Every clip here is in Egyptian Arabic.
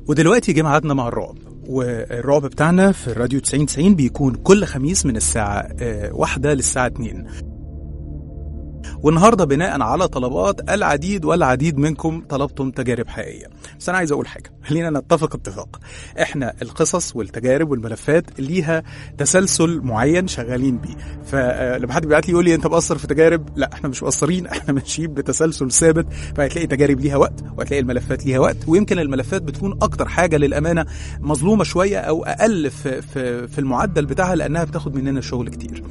ودلوقتي جه ميعادنا مع الرعب والرعب بتاعنا في الراديو 90 90 بيكون كل خميس من الساعة آه، واحدة للساعة 2 والنهارده بناء على طلبات العديد والعديد منكم طلبتم تجارب حقيقيه بس انا عايز اقول حاجه خلينا نتفق اتفاق احنا القصص والتجارب والملفات ليها تسلسل معين شغالين بيه فلما حد بيبعت لي يقول لي انت مقصر في تجارب لا احنا مش مقصرين احنا ماشيين بتسلسل ثابت فهتلاقي تجارب ليها وقت وهتلاقي الملفات ليها وقت ويمكن الملفات بتكون اكتر حاجه للامانه مظلومه شويه او اقل في في في المعدل بتاعها لانها بتاخد مننا شغل كتير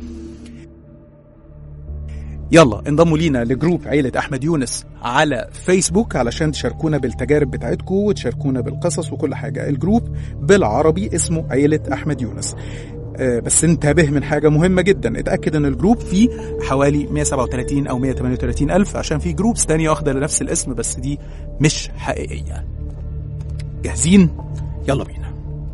يلا انضموا لينا لجروب عيلة أحمد يونس على فيسبوك علشان تشاركونا بالتجارب بتاعتكم وتشاركونا بالقصص وكل حاجة الجروب بالعربي اسمه عيلة أحمد يونس آه، بس انتبه من حاجة مهمة جدا اتأكد ان الجروب فيه حوالي 137 او 138 ألف عشان في جروبس تانية واخدة لنفس الاسم بس دي مش حقيقية جاهزين؟ يلا بينا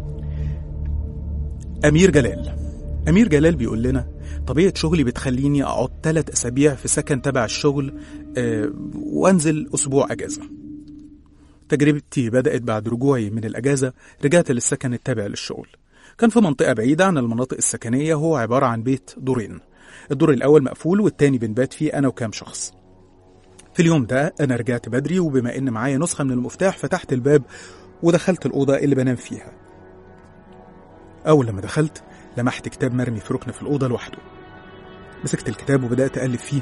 أمير جلال أمير جلال بيقول لنا طبيعة شغلي بتخليني أقعد ثلاث أسابيع في سكن تبع الشغل آه، وأنزل أسبوع أجازة تجربتي بدأت بعد رجوعي من الأجازة رجعت للسكن التابع للشغل كان في منطقة بعيدة عن المناطق السكنية هو عبارة عن بيت دورين الدور الأول مقفول والتاني بنبات فيه أنا وكام شخص في اليوم ده أنا رجعت بدري وبما إن معايا نسخة من المفتاح فتحت الباب ودخلت الأوضة اللي بنام فيها أول لما دخلت لمحت كتاب مرمي في ركن في الأوضة لوحده مسكت الكتاب وبدأت أقلب فيه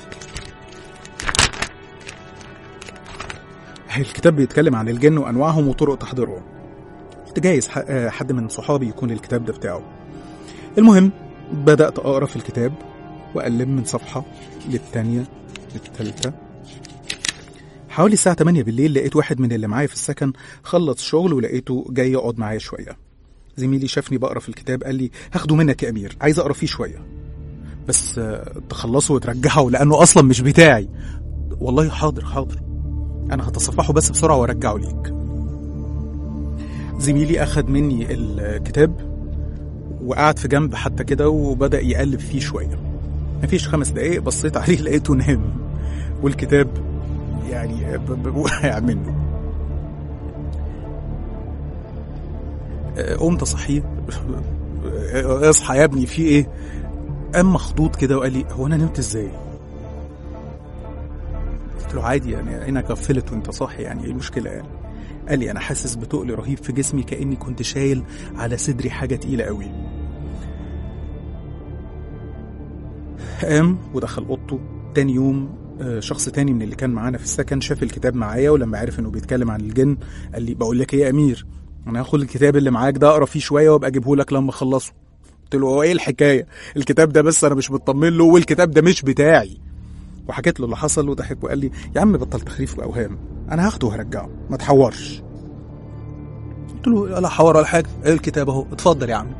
الكتاب بيتكلم عن الجن وأنواعهم وطرق تحضيرهم قلت جايز ح- آه، حد من صحابي يكون الكتاب ده بتاعه المهم بدأت أقرأ في الكتاب وأقلب من صفحة للتانية للتالتة حوالي الساعة 8 بالليل لقيت واحد من اللي معايا في السكن خلص شغل ولقيته جاي يقعد معايا شوية زميلي شافني بقرا في الكتاب قال لي هاخده منك يا امير عايز اقرا فيه شويه بس آه، تخلصه وترجعه لانه اصلا مش بتاعي والله حاضر حاضر انا هتصفحه بس بسرعه وارجعه ليك زميلي اخد مني الكتاب وقعد في جنب حتى كده وبدا يقلب فيه شويه مفيش خمس دقايق بصيت عليه لقيته نام والكتاب يعني ب- ب- وقع منه قمت اصحيه اصحى يا ابني في ايه قام مخضوض كده وقال لي هو انا نمت ازاي قلت له عادي يعني عينك غفلت وانت صاحي يعني ايه المشكله يعني قال لي انا حاسس بتقل رهيب في جسمي كاني كنت شايل على صدري حاجه تقيله قوي قام ودخل اوضته تاني يوم آه، شخص تاني من اللي كان معانا في السكن شاف الكتاب معايا ولما عرف انه بيتكلم عن الجن قال لي بقول لك ايه يا امير انا هاخد الكتاب اللي معاك ده اقرا فيه شويه وابقى اجيبه لك لما اخلصه قلت له هو ايه الحكايه الكتاب ده بس انا مش مطمن له والكتاب ده مش بتاعي وحكيت له اللي حصل وضحك وقال لي يا عم بطل تخريف واوهام انا هاخده وهرجعه ما تحورش قلت له لا حور ولا حاجه ايه الكتاب اهو اتفضل يا عم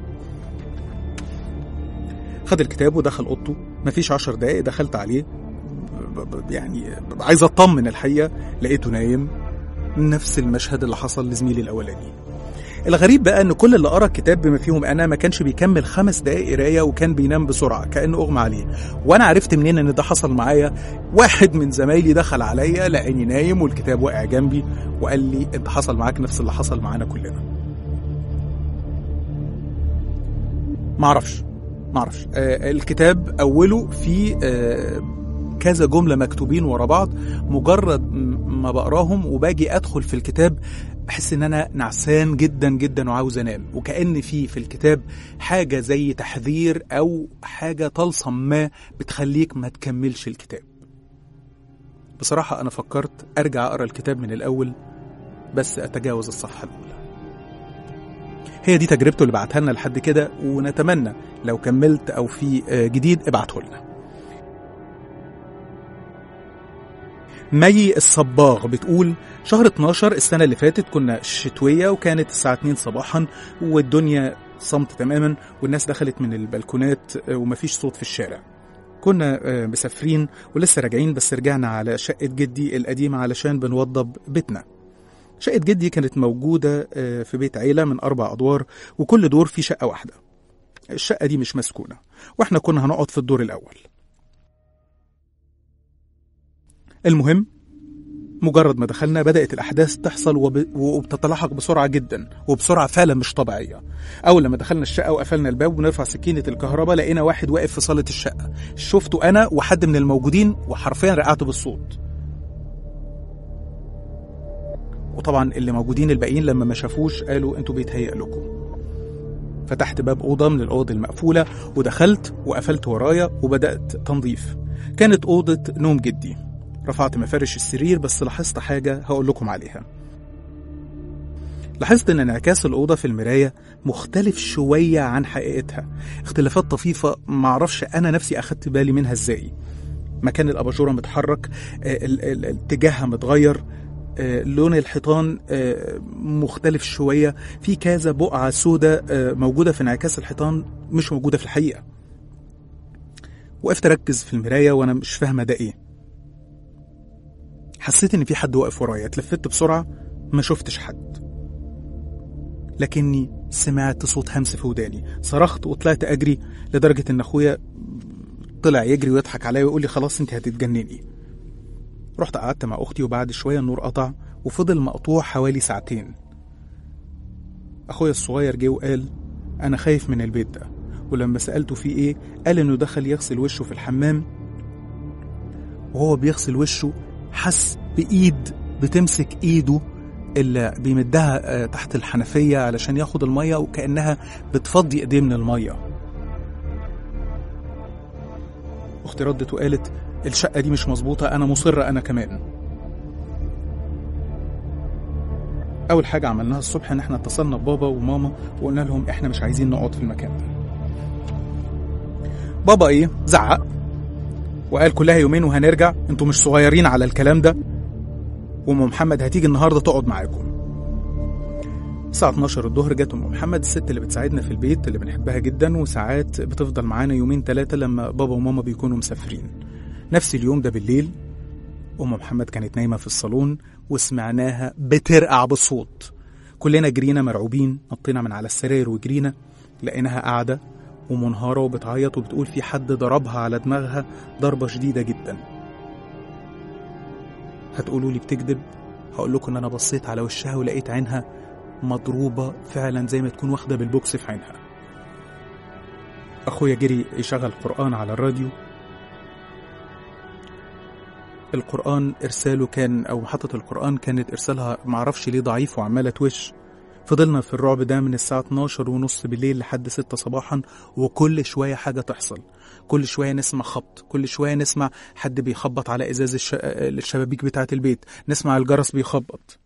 خد الكتاب ودخل اوضته مفيش عشر دقايق دخلت عليه ب- ب- يعني عايز اطمن الحقيقه لقيته نايم نفس المشهد اللي حصل لزميلي الاولاني الغريب بقى ان كل اللي قرا الكتاب بما فيهم انا ما كانش بيكمل خمس دقايق قرايه وكان بينام بسرعه كانه اغمى عليه وانا عرفت منين ان ده حصل معايا واحد من زمايلي دخل عليا لقاني نايم والكتاب واقع جنبي وقال لي انت حصل معاك نفس اللي حصل معانا كلنا معرفش معرفش آه الكتاب اوله في آه كذا جمله مكتوبين ورا بعض مجرد م- ما بقراهم وباجي ادخل في الكتاب بحس ان انا نعسان جدا جدا وعاوز انام وكأن في في الكتاب حاجه زي تحذير او حاجه طلسم ما بتخليك ما تكملش الكتاب بصراحه انا فكرت ارجع اقرا الكتاب من الاول بس اتجاوز الصفحه الاولى هي دي تجربته اللي بعتها لنا لحد كده ونتمنى لو كملت او في آه، جديد ابعته لنا مي الصباغ بتقول شهر 12 السنة اللي فاتت كنا شتوية وكانت الساعة 2 صباحا والدنيا صمت تماما والناس دخلت من البلكونات آه، ومفيش صوت في الشارع كنا آه، مسافرين ولسه راجعين بس رجعنا على شقة جدي القديمة علشان بنوضب بيتنا شقة جدي كانت موجودة آه، في بيت عيلة من أربع أدوار وكل دور فيه شقة واحدة الشقة دي مش مسكونة واحنا كنا هنقعد في الدور الأول المهم مجرد ما دخلنا بدأت الأحداث تحصل وب... وبتتلاحق بسرعة جدا وبسرعة فعلا مش طبيعية أول لما دخلنا الشقة وقفلنا الباب ونرفع سكينة الكهرباء لقينا واحد واقف في صالة الشقة شفته أنا وحد من الموجودين وحرفيا رقعت بالصوت وطبعا اللي موجودين الباقيين لما ما شافوش قالوا انتوا بيتهيأ لكم فتحت باب أوضة من الأوض المقفولة ودخلت وقفلت ورايا وبدأت تنظيف كانت أوضة نوم جدي رفعت مفارش السرير بس لاحظت حاجة هقول لكم عليها لاحظت ان انعكاس الأوضة في المراية مختلف شوية عن حقيقتها اختلافات طفيفة معرفش أنا نفسي أخدت بالي منها ازاي مكان الأباجورة متحرك آه، ال- ال- اتجاهها متغير آه، لون الحيطان آه، مختلف شوية في كذا بقعة سودة آه، موجودة في انعكاس الحيطان مش موجودة في الحقيقة وقفت أركز في المراية وأنا مش فاهمة ده إيه حسيت إن في حد واقف ورايا اتلفت بسرعة ما شفتش حد لكني سمعت صوت همس في وداني صرخت وطلعت أجري لدرجة إن أخويا طلع يجري ويضحك عليا ويقول لي خلاص أنت هتتجنني رحت قعدت مع أختي وبعد شوية النور قطع وفضل مقطوع حوالي ساعتين أخويا الصغير جه وقال أنا خايف من البيت ده ولما سألته فيه إيه قال إنه دخل يغسل وشه في الحمام وهو بيغسل وشه حس بإيد بتمسك إيده اللي بيمدها آه، تحت الحنفية علشان ياخد المية وكأنها بتفضي إيديه من المية أختي ردت وقالت الشقة دي مش مظبوطة أنا مصرة أنا كمان أول حاجة عملناها الصبح إن إحنا اتصلنا ببابا وماما وقلنا لهم إحنا مش عايزين نقعد في المكان ده بابا إيه زعق وقال كلها يومين وهنرجع انتوا مش صغيرين على الكلام ده وام محمد هتيجي النهارده تقعد معاكم الساعة 12 الظهر جت ام محمد الست اللي بتساعدنا في البيت اللي بنحبها جدا وساعات بتفضل معانا يومين ثلاثة لما بابا وماما بيكونوا مسافرين نفس اليوم ده بالليل ام محمد كانت نايمة في الصالون وسمعناها بترقع بالصوت كلنا جرينا مرعوبين نطينا من على السراير وجرينا لقيناها قاعدة ومنهارة وبتعيط وبتقول في حد ضربها على دماغها ضربة شديدة جدا هتقولوا لي بتكذب هقول لكم ان انا بصيت على وشها ولقيت عينها مضروبة فعلا زي ما تكون واخدة بالبوكس في عينها اخويا جري يشغل قرآن على الراديو القرآن إرساله كان أو محطة القرآن كانت إرسالها معرفش ليه ضعيف وعمالة توش فضلنا في الرعب ده من الساعة 12 ونص بالليل لحد 6 صباحا وكل شوية حاجة تحصل كل شوية نسمع خبط كل شوية نسمع حد بيخبط على إزاز الش... الشبابيك بتاعة البيت نسمع الجرس بيخبط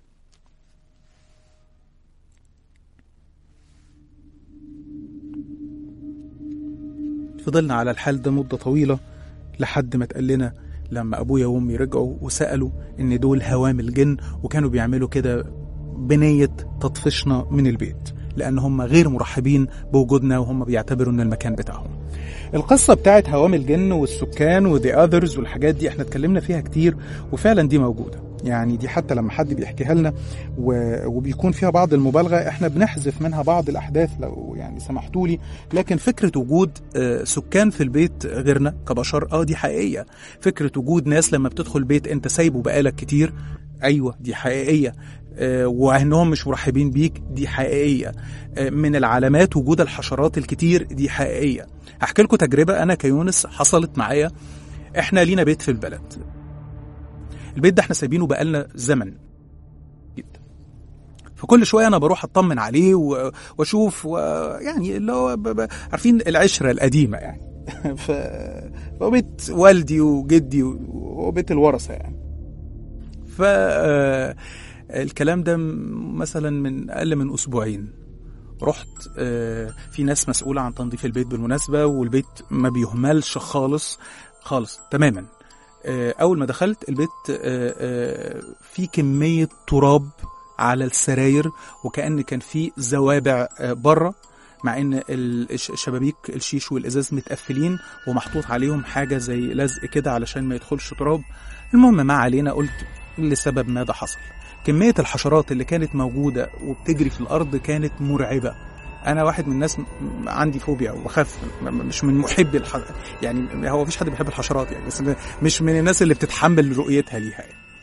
فضلنا على الحال ده مدة طويلة لحد ما اتقال لنا لما أبويا وأمي رجعوا وسألوا إن دول هوامل جن وكانوا بيعملوا كده بنية تطفشنا من البيت لأن هم غير مرحبين بوجودنا وهم بيعتبروا إن المكان بتاعهم القصة بتاعت هوام الجن والسكان وذا اذرز والحاجات دي احنا اتكلمنا فيها كتير وفعلا دي موجودة يعني دي حتى لما حد بيحكيها لنا و- وبيكون فيها بعض المبالغة احنا بنحذف منها بعض الأحداث لو يعني سمحتوا لي لكن فكرة وجود آه، سكان في البيت غيرنا كبشر اه دي حقيقية فكرة وجود ناس لما بتدخل بيت انت سايبه بقالك كتير ايوه دي حقيقية آه، وانهم مش مرحبين بيك دي حقيقيه آه، من العلامات وجود الحشرات الكتير دي حقيقيه هحكي لكم تجربه انا كيونس حصلت معايا احنا لينا بيت في البلد البيت ده احنا سايبينه بقالنا زمن جدا فكل شويه انا بروح اطمن عليه و- واشوف ويعني اللي هو ب- ب- عارفين العشره القديمه يعني ف هو بيت والدي وجدي وبيت الورثه يعني ف آه، الكلام ده م- مثلا من اقل من اسبوعين رحت آه، في ناس مسؤولة عن تنظيف البيت بالمناسبة والبيت ما بيهملش خالص خالص تماما آه، أول ما دخلت البيت آه، آه، في كمية تراب على السراير وكأن كان في زوابع آه، بره مع ان ال- الش- الشبابيك الشيش والازاز متقفلين ومحطوط عليهم حاجه زي لزق كده علشان ما يدخلش تراب المهم ما علينا قلت لسبب ماذا حصل كمية الحشرات اللي كانت موجودة وبتجري في الأرض كانت مرعبة أنا واحد من الناس م- عندي فوبيا وبخاف م- م- مش من محبي الح... يعني هو مفيش حد بيحب الحشرات يعني بس م- مش من الناس اللي بتتحمل رؤيتها ليها يعني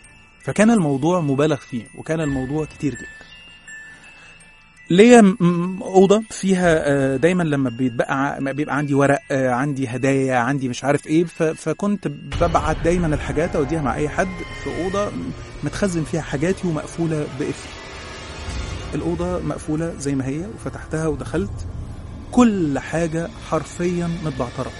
فكان الموضوع مبالغ فيه وكان الموضوع كتير جدا ليا م- م- اوضه فيها آه، دايما لما بيتبقى ع- ما بيبقى عندي ورق آه، عندي هدايا عندي مش عارف ايه ف- فكنت ببعت دايما الحاجات اوديها مع اي حد في اوضه متخزن فيها حاجاتي ومقفوله بقفل الاوضه مقفوله زي ما هي وفتحتها ودخلت كل حاجه حرفيا متبعتره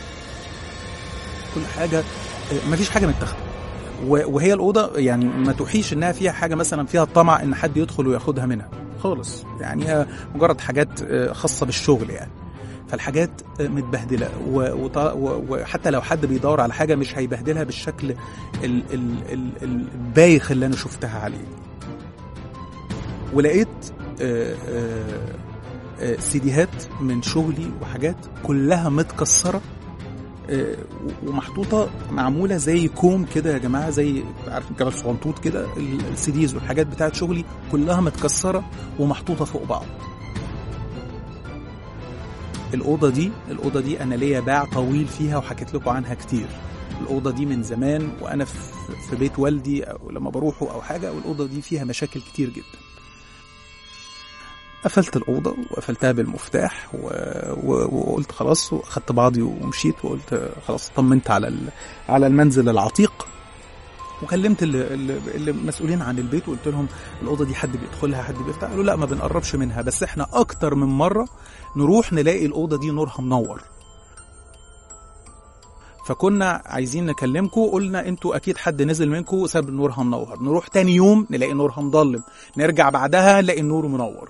كل حاجه آه، مفيش حاجه متاخده و- وهي الاوضه يعني ما توحيش انها فيها حاجه مثلا فيها الطمع ان حد يدخل وياخدها منها خالص يعني هي مجرد حاجات آه، خاصه بالشغل يعني فالحاجات آه، متبهدله و- وط- و- وحتى لو حد بيدور على حاجه مش هيبهدلها بالشكل ال- ال- ال- البايخ اللي انا شفتها عليه ولقيت آه، آه، آه، سيديهات من شغلي وحاجات كلها متكسره آه، ومحطوطه معموله زي كوم كده يا جماعه زي عارف جبل صغنطوط كده ال- السيديز والحاجات بتاعت شغلي كلها متكسره ومحطوطه فوق بعض الاوضه دي الاوضه دي انا ليا باع طويل فيها وحكيت لكم عنها كتير الاوضه دي من زمان وانا في في بيت والدي او لما بروحه او حاجه والاوضه دي فيها مشاكل كتير جدا قفلت الأوضة وقفلتها بالمفتاح و... و... وقلت خلاص وأخدت بعضي ومشيت وقلت خلاص طمنت على ال... على المنزل العتيق وكلمت اللي, اللي اللي مسؤولين عن البيت وقلت لهم الأوضة دي حد بيدخلها حد بيفتح قالوا لا ما بنقربش منها بس احنا أكتر من مرة نروح نلاقي الأوضة دي نورها منور فكنا عايزين نكلمكم قلنا انتوا اكيد حد نزل منكم وساب نورها منور نروح تاني يوم نلاقي نورها مضلم نرجع بعدها نلاقي النور منور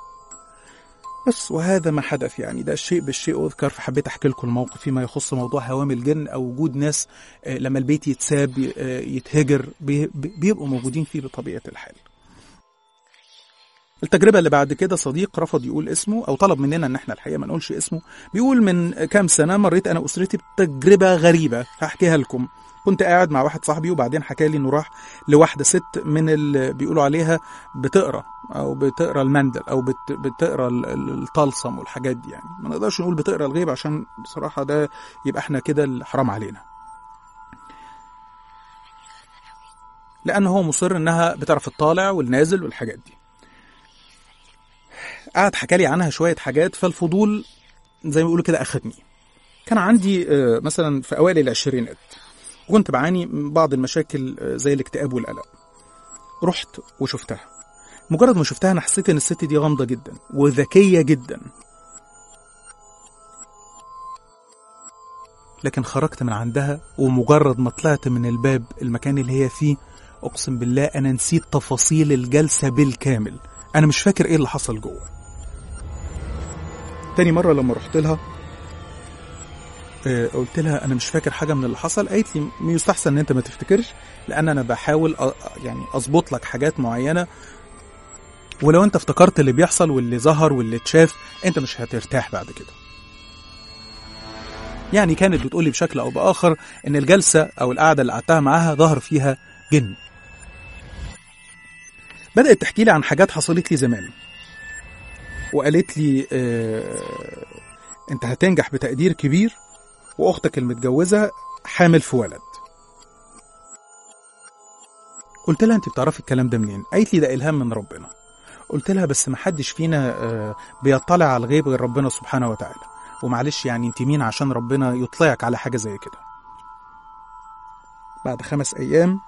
بس وهذا ما حدث يعني ده الشيء بالشيء أذكر فحبيت أحكي لكم الموقف فيما يخص موضوع هوام الجن أو وجود ناس آه، لما البيت يتساب آه، يتهجر بي- بي- بيبقوا موجودين فيه بطبيعة الحال التجربة اللي بعد كده صديق رفض يقول اسمه أو طلب مننا إن إحنا الحقيقة ما نقولش اسمه بيقول من كام سنة مريت أنا أسرتي بتجربة غريبة هحكيها لكم كنت قاعد مع واحد صاحبي وبعدين حكى لي انه راح لواحده ست من اللي بيقولوا عليها بتقرا او بتقرا المندل او بت بتقرا ال- ال- الطلسم والحاجات دي يعني ما نقدرش نقول بتقرا الغيب عشان بصراحه ده يبقى احنا كده حرام علينا لان هو مصر انها بتعرف الطالع والنازل والحاجات دي قعد حكى لي عنها شويه حاجات فالفضول زي ما بيقولوا كده اخدني كان عندي آه، مثلا في اوائل العشرينات وكنت بعاني من بعض المشاكل آه، زي الاكتئاب والقلق رحت وشفتها مجرد ما شفتها انا حسيت ان الست دي غامضه جدا وذكيه جدا لكن خرجت من عندها ومجرد ما طلعت من الباب المكان اللي هي فيه اقسم بالله انا نسيت تفاصيل الجلسه بالكامل انا مش فاكر ايه اللي حصل جوه تاني مره لما رحت لها آه، قلت لها انا مش فاكر حاجه من اللي حصل قالت لي يستحسن ان انت ما تفتكرش لان انا بحاول أ- يعني اظبط لك حاجات معينه ولو انت افتكرت اللي بيحصل واللي ظهر واللي اتشاف انت مش هترتاح بعد كده يعني كانت بتقولي بشكل او باخر ان الجلسه او القعده اللي قعدتها معاها ظهر فيها جن بدات تحكي لي عن حاجات حصلت لي زمان وقالت لي آه انت هتنجح بتقدير كبير واختك المتجوزه حامل في ولد قلت لها انت بتعرفي الكلام ده منين قالت لي ده الهام من ربنا قلت لها بس محدش فينا آه، بيطلع على الغيب غير ربنا سبحانه وتعالى ومعلش يعني انت مين عشان ربنا يطلعك على حاجه زي كده بعد خمس ايام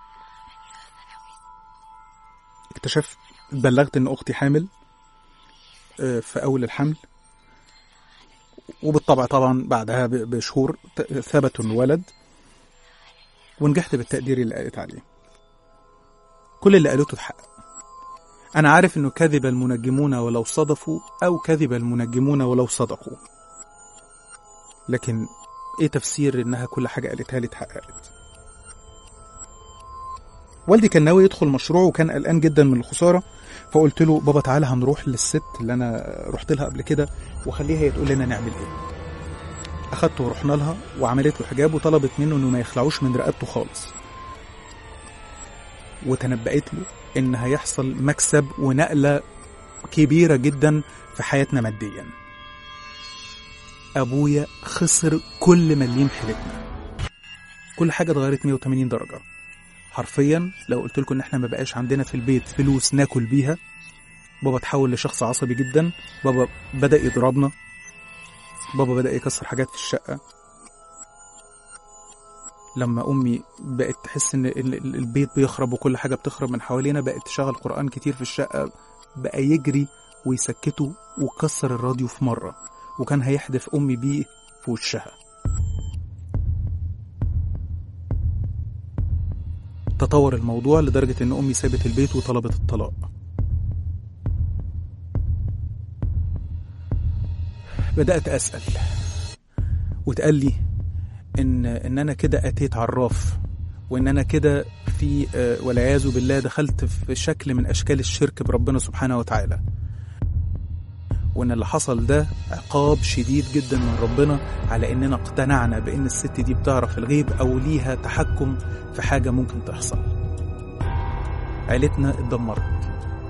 اكتشفت اتبلغت ان اختي حامل آه، في اول الحمل وبالطبع طبعا بعدها ب- بشهور ت- ثبت انه ولد ونجحت بالتقدير اللي قالت عليه كل اللي قالته اتحقق انا عارف انه كذب المنجمون ولو صدفوا او كذب المنجمون ولو صدقوا لكن ايه تفسير انها كل حاجه قالتها لي اتحققت والدي كان ناوي يدخل مشروع وكان قلقان جدا من الخساره فقلت له بابا تعالى هنروح للست اللي انا رحت لها قبل كده وخليها هي تقول لنا نعمل ايه اخدته ورحنا لها وعملت له حجاب وطلبت منه انه ما يخلعوش من رقبته خالص وتنبأت له ان هيحصل مكسب ونقله كبيره جدا في حياتنا ماديا ابويا خسر كل مليم حيلتنا كل حاجه اتغيرت 180 درجه حرفيا لو قلت لكم ان احنا ما بقاش عندنا في البيت فلوس ناكل بيها بابا تحول لشخص عصبي جدا بابا بدأ يضربنا بابا بدأ يكسر حاجات في الشقة لما أمي بقت تحس إن ال- البيت بيخرب وكل حاجة بتخرب من حوالينا بقت تشغل قرآن كتير في الشقة بقى يجري ويسكته وكسر الراديو في مرة وكان هيحدف أمي بيه في وشها تطور الموضوع لدرجة إن أمي سابت البيت وطلبت الطلاق بدأت أسأل وتقال لي إن إن أنا كده أتيت عراف وإن أنا كده في آه، والعياذ بالله دخلت في شكل من أشكال الشرك بربنا سبحانه وتعالى وإن اللي حصل ده عقاب شديد جدا من ربنا على إننا اقتنعنا بإن الست دي بتعرف الغيب أو ليها تحكم في حاجة ممكن تحصل عيلتنا اتدمرت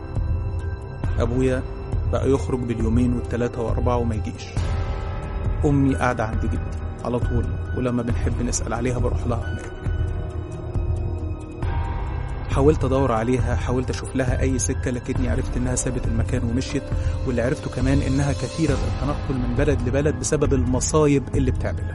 أبويا بقى يخرج باليومين والتلاتة وأربعة وما يجيش أمي قاعدة عند جدي على طول ولما بنحب نسأل عليها بروح لها هناك حاولت أدور عليها حاولت أشوف لها أي سكة لكني عرفت إنها سابت المكان ومشيت واللي عرفته كمان إنها كثيرة التنقل من بلد لبلد بسبب المصايب اللي بتعملها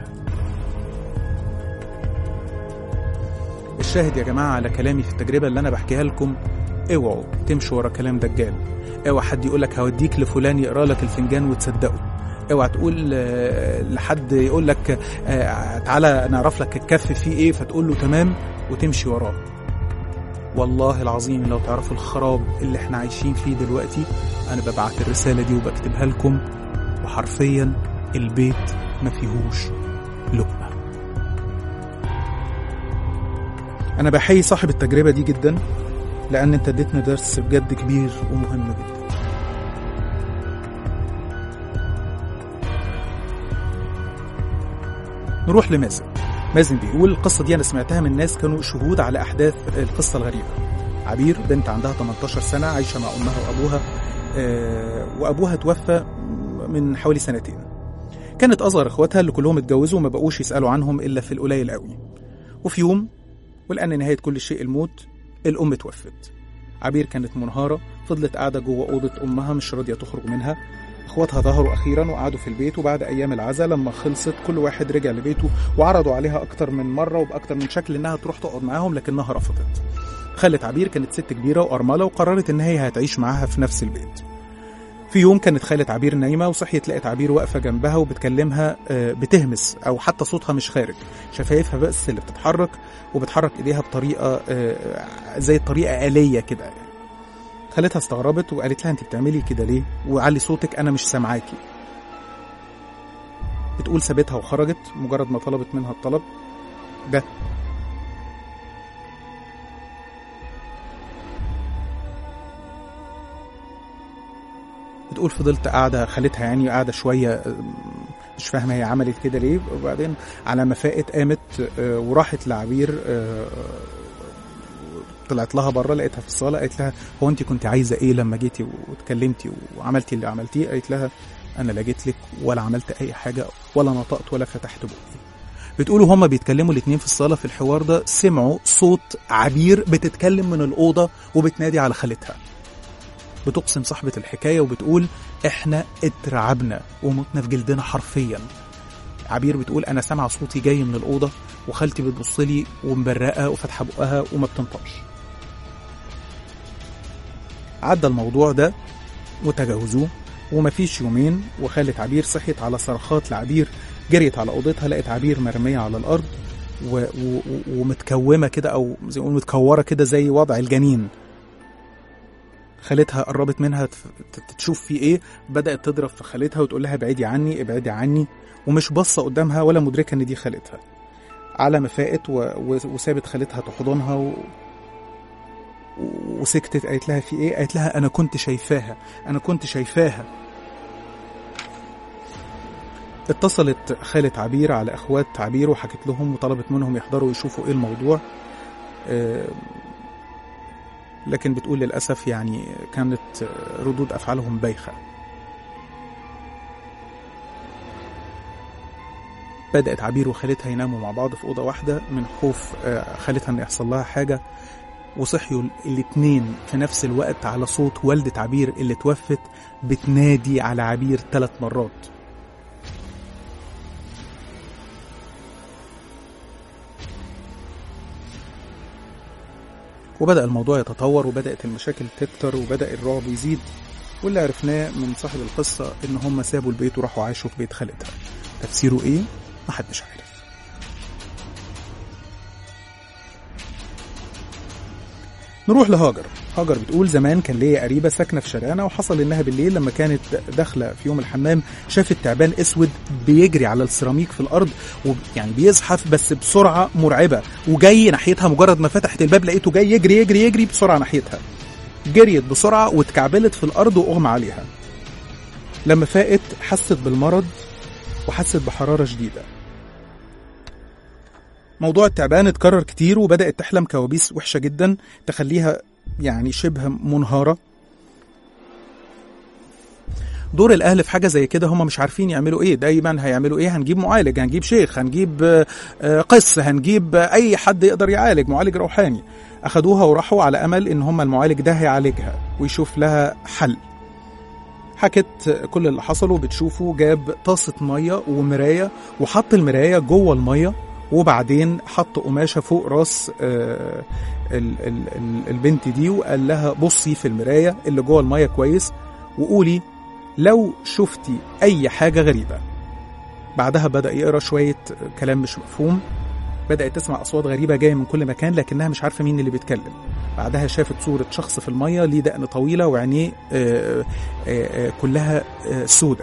الشاهد يا جماعة على كلامي في التجربة اللي أنا بحكيها لكم اوعوا تمشوا ورا كلام دجال اوعى حد يقولك هوديك لفلان يقرا لك الفنجان وتصدقه اوعى تقول آه، لحد يقول لك آه، تعالى نعرف لك الكف فيه ايه فتقول له تمام وتمشي وراه والله العظيم لو تعرفوا الخراب اللي احنا عايشين فيه دلوقتي انا ببعت الرسالة دي وبكتبها لكم وحرفيا البيت ما فيهوش لقمة انا بحيي صاحب التجربة دي جدا لان انت اديتنا درس بجد كبير ومهم جدا نروح لمازن مازن بيقول القصة دي أنا سمعتها من ناس كانوا شهود على أحداث القصة الغريبة عبير بنت عندها 18 سنة عايشة مع أمها وأبوها آه، وأبوها توفى من حوالي سنتين كانت أصغر إخواتها اللي كلهم اتجوزوا وما بقوش يسألوا عنهم إلا في القليل قوي وفي يوم ولأن نهاية كل شيء الموت الأم توفت عبير كانت منهارة فضلت قاعدة جوه أوضة أمها مش راضية تخرج منها اخواتها ظهروا اخيرا وقعدوا في البيت وبعد ايام العزاء لما خلصت كل واحد رجع لبيته وعرضوا عليها اكتر من مره وباكتر من شكل انها تروح تقعد معاهم لكنها رفضت خالة عبير كانت ست كبيره وارمله وقررت ان هي هتعيش معاها في نفس البيت في يوم كانت خالة عبير نايمة وصحيت لقت عبير واقفة جنبها وبتكلمها آه، بتهمس أو حتى صوتها مش خارج شفايفها بس اللي بتتحرك وبتحرك إيديها بطريقة آه، زي طريقة آلية كده يعني. خالتها استغربت وقالت لها انت بتعملي كده ليه وعلي صوتك انا مش سامعاكي بتقول سابتها وخرجت مجرد ما طلبت منها الطلب ده بتقول فضلت قاعدة خالتها يعني قاعدة شوية أم، مش فاهمة هي عملت كده ليه وبعدين على ما فاقت قامت آه، وراحت لعبير آه، طلعت لها بره لقيتها في الصاله قالت لها هو انت كنت عايزه ايه لما جيتي واتكلمتي وعملتي اللي عملتيه قالت لها انا لا جيت لك ولا عملت اي حاجه ولا نطقت ولا فتحت بقي بتقولوا هما بيتكلموا الاتنين في الصاله في الحوار ده سمعوا صوت عبير بتتكلم من الاوضه وبتنادي على خالتها بتقسم صاحبة الحكاية وبتقول احنا اترعبنا ومتنا في جلدنا حرفيا عبير بتقول انا سامعه صوتي جاي من الاوضه وخالتي بتبص لي ومبرقه وفاتحه بقها وما بتنطقش عدى الموضوع ده وتجاوزوه ومفيش يومين وخالة عبير صحيت على صرخات لعبير جريت على اوضتها لقت عبير مرميه على الارض و... و... ومتكومه كده او زي ما نقول متكوره كده زي وضع الجنين خالتها قربت منها تف- ت- تشوف في ايه بدات تضرب في خالتها وتقول لها ابعدي عني ابعدي عني ومش باصه قدامها ولا مدركه ان دي خالتها على ما فاقت و... و... وسابت خالتها تحضنها و... و- وسكتت قالت لها في ايه قالت لها انا كنت شايفاها انا كنت شايفاها اتصلت خالة عبير على اخوات عبير وحكت لهم وطلبت منهم يحضروا يشوفوا ايه الموضوع آه، لكن بتقول للاسف يعني كانت ردود افعالهم بايخه بدأت عبير وخالتها يناموا مع بعض في أوضة واحدة من خوف آه، خالتها إن يحصل لها حاجة وصحيوا الاتنين في نفس الوقت على صوت والدة عبير اللي توفت بتنادي على عبير ثلاث مرات وبدأ الموضوع يتطور وبدأت المشاكل تكتر وبدأ الرعب يزيد واللي عرفناه من صاحب القصة إن هم سابوا البيت وراحوا عاشوا في بيت خالتها تفسيره إيه؟ محدش عارف نروح لهاجر هاجر بتقول زمان كان ليا قريبة ساكنة في شارعنا وحصل إنها بالليل لما كانت داخلة في يوم الحمام شافت تعبان أسود بيجري على السيراميك في الأرض ويعني بيزحف بس بسرعة مرعبة وجاي ناحيتها مجرد ما فتحت الباب لقيته جاي يجري يجري يجري بسرعة ناحيتها جريت بسرعة واتكعبلت في الأرض وأغمى عليها لما فاقت حست بالمرض وحست بحرارة شديدة موضوع التعبان اتكرر كتير وبدأت تحلم كوابيس وحشة جدا تخليها يعني شبه منهارة دور الاهل في حاجه زي كده هم مش عارفين يعملوا ايه دايما هيعملوا ايه هنجيب معالج هنجيب شيخ هنجيب آه، آه، قس هنجيب آه، اي حد يقدر يعالج معالج روحاني اخدوها وراحوا على امل ان هم المعالج ده هيعالجها ويشوف لها حل حكت كل اللي حصل وبتشوفه جاب طاسة مية ومراية وحط المراية جوه المية وبعدين حط قماشة فوق راس آه، ال- ال- ال- البنت دي وقال لها بصي في المراية اللي جوه المية كويس وقولي لو شفتي أي حاجة غريبة بعدها بدأ يقرأ شوية كلام مش مفهوم بدأت تسمع أصوات غريبة جاية من كل مكان لكنها مش عارفة مين اللي بيتكلم بعدها شافت صورة شخص في المية ليه دقن طويلة وعينيه آه، آه، آه، كلها آه، سودة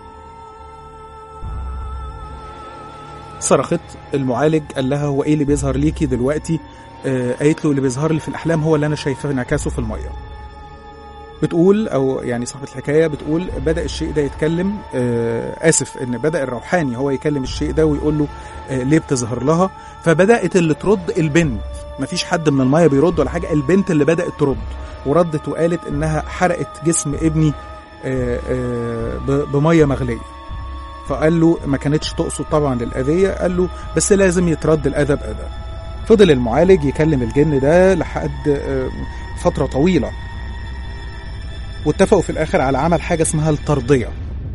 صرخت المعالج قال لها هو ايه اللي بيظهر ليكي دلوقتي آه، قالت له اللي بيظهر لي في الاحلام هو اللي انا شايفاه انعكاسه في الميه بتقول او يعني صاحبه الحكايه بتقول بدا الشيء ده يتكلم آه اسف ان بدا الروحاني هو يكلم الشيء ده ويقول له آه ليه بتظهر لها فبدات اللي ترد البنت مفيش حد من الميه بيرد ولا حاجه البنت اللي بدات ترد وردت وقالت انها حرقت جسم ابني آه آه ب- بميه مغليه فقال له ما كانتش تقصد طبعا للاذيه قال له بس لازم يترد الاذى باذى فضل المعالج يكلم الجن ده لحد آه، فتره طويله واتفقوا في الاخر على عمل حاجه اسمها الترضيه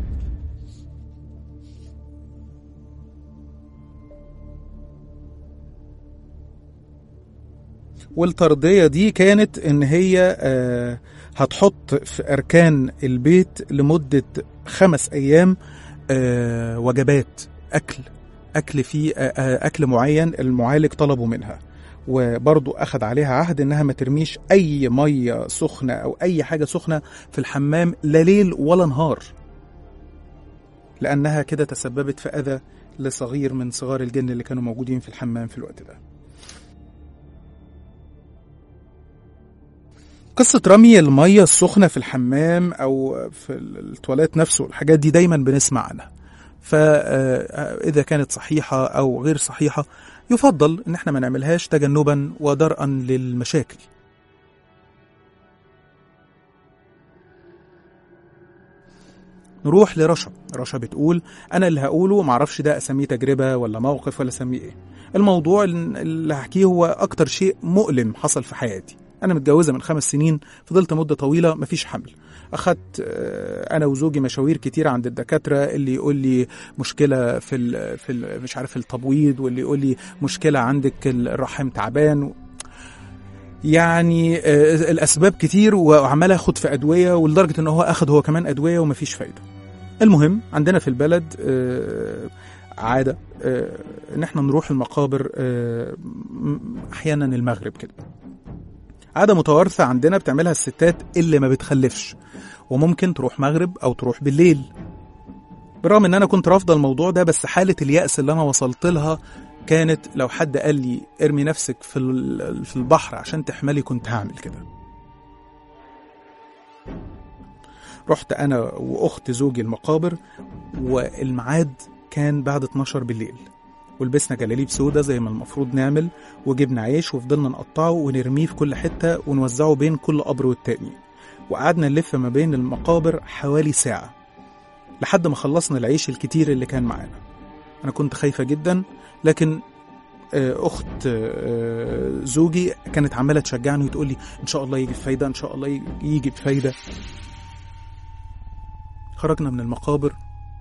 والترضيه دي كانت ان هي آه، هتحط في اركان البيت لمده خمس ايام آه، وجبات اكل اكل فيه آه، آه، اكل معين المعالج طلبه منها وبرضه اخذ عليها عهد انها ما ترميش اي ميه سخنه او اي حاجه سخنه في الحمام لا ليل ولا نهار لانها كده تسببت في اذى لصغير من صغار الجن اللي كانوا موجودين في الحمام في الوقت ده قصة رمي المية السخنة في الحمام أو في التواليت نفسه الحاجات دي دايما بنسمع عنها فإذا كانت صحيحة أو غير صحيحة يفضل إن احنا ما نعملهاش تجنبا ودرءا للمشاكل نروح لرشا رشا بتقول أنا اللي هقوله معرفش ده أسميه تجربة ولا موقف ولا أسميه إيه الموضوع اللي هحكيه هو أكتر شيء مؤلم حصل في حياتي أنا متجوزة من خمس سنين فضلت مدة طويلة مفيش حمل أخدت آه، أنا وزوجي مشاوير كتير عند الدكاترة اللي يقول لي مشكلة في ال في ال مش عارف التبويض واللي يقول لي مشكلة عندك الرحم تعبان يعني آه، الأسباب كتير وعمال أخد في أدوية ولدرجة إن هو أخد هو كمان أدوية ومفيش فايدة المهم عندنا في البلد آه، عادة آه، إن إحنا نروح المقابر آه، م- أحيانا المغرب كده عادة متوارثة عندنا بتعملها الستات اللي ما بتخلفش وممكن تروح مغرب أو تروح بالليل بالرغم ان انا كنت رافضه الموضوع ده بس حاله اليأس اللي انا وصلت لها كانت لو حد قال لي ارمي نفسك في ال- في البحر عشان تحملي كنت هعمل كده رحت انا واخت زوجي المقابر والميعاد كان بعد 12 بالليل ولبسنا جلاليب سودا زي ما المفروض نعمل وجبنا عيش وفضلنا نقطعه ونرميه في كل حتة ونوزعه بين كل قبر والتاني وقعدنا نلف ما بين المقابر حوالي ساعة لحد ما خلصنا العيش الكتير اللي كان معانا انا كنت خايفه جدا لكن آه، اخت آه، زوجي كانت عماله تشجعني وتقول لي ان شاء الله يجي بفايده ان شاء الله يجي- يجي بفايده خرجنا من المقابر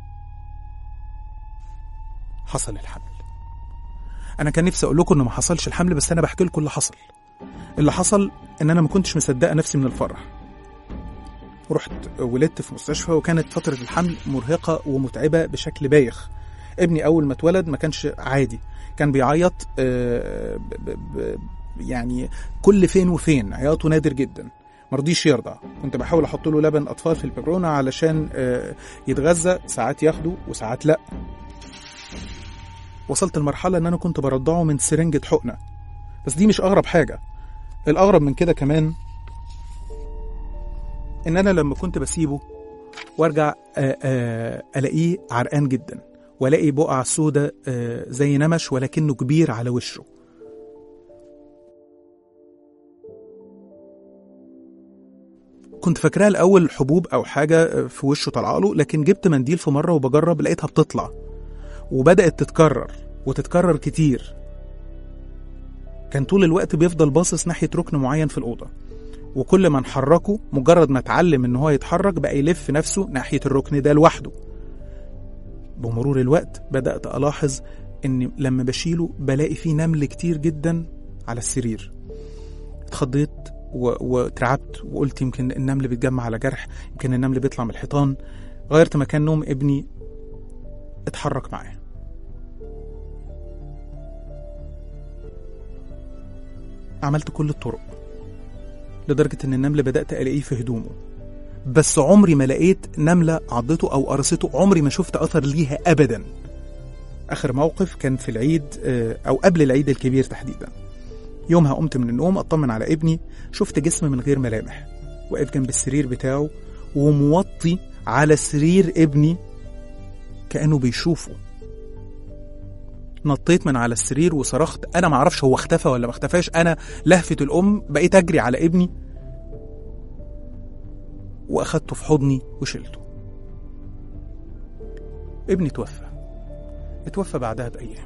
حصل الحمل انا كان نفسي اقول لكم انه ما حصلش الحمل بس انا بحكي لكم اللي حصل اللي حصل ان انا ما كنتش مصدقه نفسي من الفرح رحت ولدت في مستشفى وكانت فترة الحمل مرهقة ومتعبة بشكل بايخ ابني أول ما اتولد ما كانش عادي كان بيعيط آه، ب- ب- ب- يعني كل فين وفين عياطه نادر جدا مرضيش يرضع كنت بحاول احط له لبن اطفال في الببرونه علشان آه، يتغذى ساعات ياخده وساعات لا وصلت لمرحله ان انا كنت برضعه من سرنجه حقنه بس دي مش اغرب حاجه الاغرب من كده كمان ان انا لما كنت بسيبه وارجع آه، آه، الاقيه عرقان جدا والاقي بقع سودة آه، زي نمش ولكنه كبير على وشه كنت فاكراها الاول حبوب او حاجه آه، في وشه طالعه له لكن جبت منديل في مره وبجرب لقيتها بتطلع وبدات تتكرر وتتكرر كتير كان طول الوقت بيفضل باصص ناحيه ركن معين في الاوضه وكل ما نحركه مجرد ما اتعلم ان هو يتحرك بقى يلف نفسه ناحيه الركن ده لوحده بمرور الوقت بدات الاحظ ان لما بشيله بلاقي فيه نمل كتير جدا على السرير اتخضيت و- واترعبت وقلت يمكن النمل بيتجمع على جرح يمكن النمل بيطلع من الحيطان غيرت مكان نوم ابني اتحرك معاه عملت كل الطرق لدرجة إن النمل بدأت ألاقيه في هدومه بس عمري ما لقيت نملة عضته أو قرصته عمري ما شفت أثر ليها أبدا آخر موقف كان في العيد آه، أو قبل العيد الكبير تحديدا يومها قمت من النوم أطمن على ابني شفت جسم من غير ملامح واقف جنب السرير بتاعه وموطي على سرير ابني كأنه بيشوفه نطيت من على السرير وصرخت انا معرفش هو اختفى ولا ما اختفاش انا لهفة الام بقيت اجري على ابني واخدته في حضني وشلته ابني توفى اتوفى بعدها بايام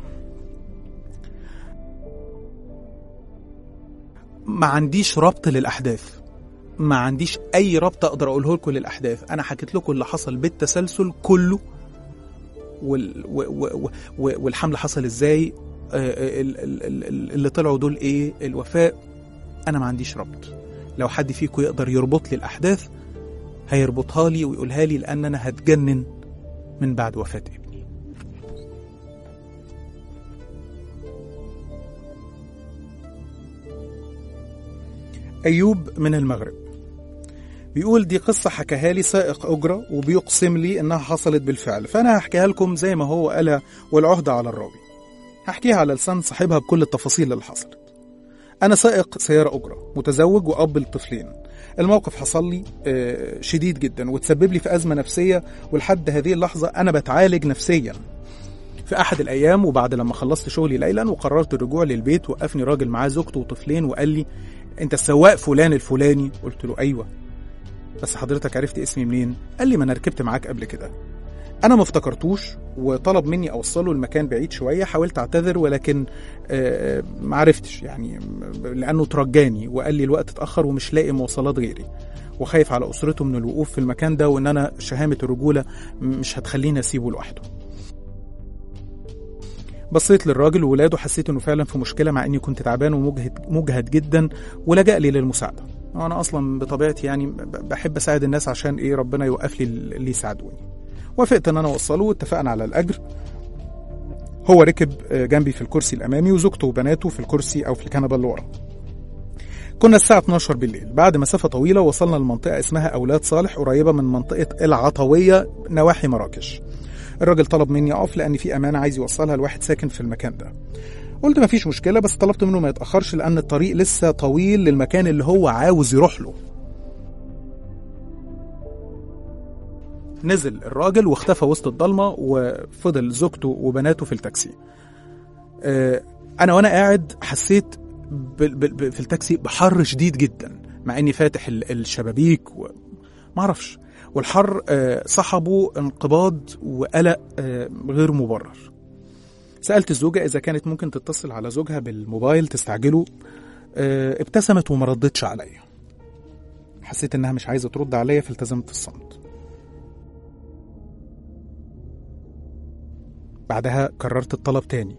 ما عنديش ربط للاحداث ما عنديش اي ربط اقدر اقوله لكم للاحداث انا حكيت لكم اللي حصل بالتسلسل كله وال و و و والحمل حصل ازاي آه، ال- ال- ال- اللي طلعوا دول ايه الوفاء انا ما عنديش ربط لو حد فيكم يقدر يربط لي الاحداث هيربطها لي ويقولها لي لان انا هتجنن من بعد وفاة ابني ايوب من المغرب بيقول دي قصة حكاها لي سائق أجرة وبيقسم لي إنها حصلت بالفعل فأنا هحكيها لكم زي ما هو قال والعهدة على الراوي هحكيها على لسان صاحبها بكل التفاصيل اللي حصلت أنا سائق سيارة أجرة متزوج وأب لطفلين الموقف حصل لي آه، شديد جدا وتسبب لي في أزمة نفسية ولحد هذه اللحظة أنا بتعالج نفسيا في أحد الأيام وبعد لما خلصت شغلي ليلا وقررت الرجوع للبيت وقفني راجل معاه زوجته وطفلين وقال لي أنت السواق فلان الفلاني قلت له أيوه بس حضرتك عرفت اسمي منين؟ قال لي ما انا ركبت معاك قبل كده. انا ما افتكرتوش وطلب مني اوصله لمكان بعيد شويه حاولت اعتذر ولكن آه، ما عرفتش يعني لانه ترجاني وقال لي الوقت اتاخر ومش لاقي مواصلات غيري وخايف على اسرته من الوقوف في المكان ده وان انا شهامه الرجوله مش هتخليني اسيبه لوحده. بصيت للراجل وولاده حسيت انه فعلا في مشكله مع اني كنت تعبان ومجهد مجهد جدا ولجأ لي للمساعده. انا اصلا بطبيعتي يعني ب- بحب اساعد الناس عشان ايه ربنا يوقف لي اللي يساعدوني وافقت ان انا اوصله واتفقنا على الاجر هو ركب آه، جنبي في الكرسي الامامي وزوجته وبناته في الكرسي او في الكنبه اللي ورا كنا الساعة 12 بالليل بعد مسافة طويلة وصلنا لمنطقة اسمها أولاد صالح قريبة من منطقة العطوية نواحي مراكش الراجل طلب مني أقف لأن في أمانة عايز يوصلها لواحد ساكن في المكان ده قلت مفيش مشكلة بس طلبت منه ما يتأخرش لأن الطريق لسه طويل للمكان اللي هو عاوز يروح له نزل الراجل واختفى وسط الضلمة وفضل زوجته وبناته في التاكسي آه، أنا وأنا قاعد حسيت بال- بال- ب- في التاكسي بحر شديد جدا مع إني فاتح ال- الشبابيك و... معرفش والحر آه، صحبه انقباض وقلق آه، غير مبرر سألت الزوجة إذا كانت ممكن تتصل على زوجها بالموبايل تستعجله آه، ابتسمت وما ردتش عليا حسيت إنها مش عايزة ترد عليا فالتزمت الصمت بعدها كررت الطلب تاني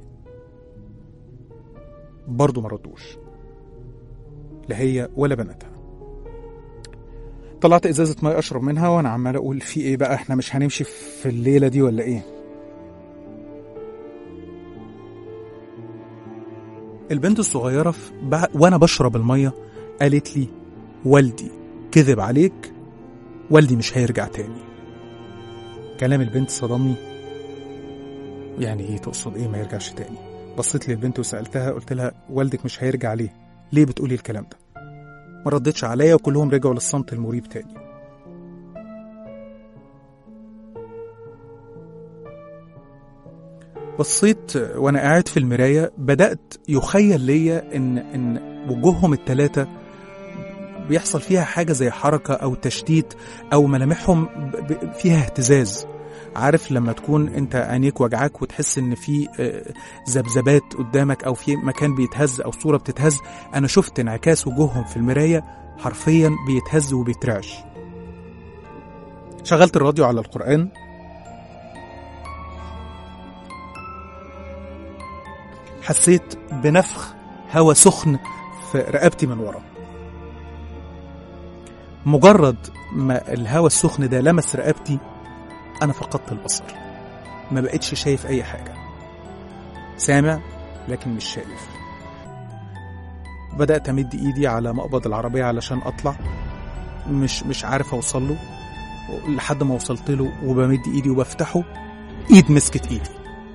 برضه ما ردوش لا هي ولا بناتها طلعت ازازه ميه اشرب منها وانا عمال اقول في ايه بقى احنا مش هنمشي في الليله دي ولا ايه البنت الصغيره في بع... وانا بشرب الميه قالت لي والدي كذب عليك والدي مش هيرجع تاني كلام البنت صدمني يعني ايه تقصد ايه ما يرجعش تاني بصيت للبنت وسالتها قلت لها والدك مش هيرجع ليه ليه بتقولي الكلام ده ما ردتش عليا وكلهم رجعوا للصمت المريب تاني بصيت وانا قاعد في المرايه بدات يخيل ليا ان ان وجوههم الثلاثه بيحصل فيها حاجه زي حركه او تشتيت او ملامحهم ب- ب- فيها اهتزاز عارف لما تكون انت عينيك وجعاك وتحس ان في آه، ذبذبات قدامك او في مكان بيتهز او صوره بتتهز انا شفت انعكاس وجوههم في المرايه حرفيا بيتهز وبيترعش شغلت الراديو على القران حسيت بنفخ هواء سخن في رقبتي من ورا مجرد ما الهواء السخن ده لمس رقبتي انا فقدت البصر ما بقتش شايف اي حاجه سامع لكن مش شايف بدات امد ايدي على مقبض العربيه علشان اطلع مش مش عارف اوصل له لحد ما وصلت له وبمد ايدي وبفتحه ايد مسكت ايدي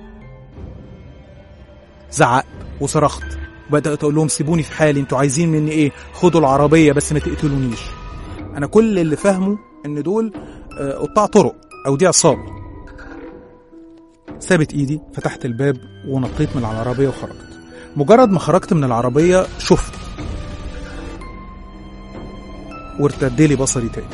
زعقت وصرخت بدات اقول لهم سيبوني في حالي انتوا عايزين مني ايه خدوا العربيه بس ما تقتلونيش انا كل اللي فاهمه ان دول آه، قطاع طرق او دي عصابه سابت ايدي فتحت الباب ونطيت من العربيه وخرجت مجرد ما خرجت من العربيه شفت وارتدلي بصري تاني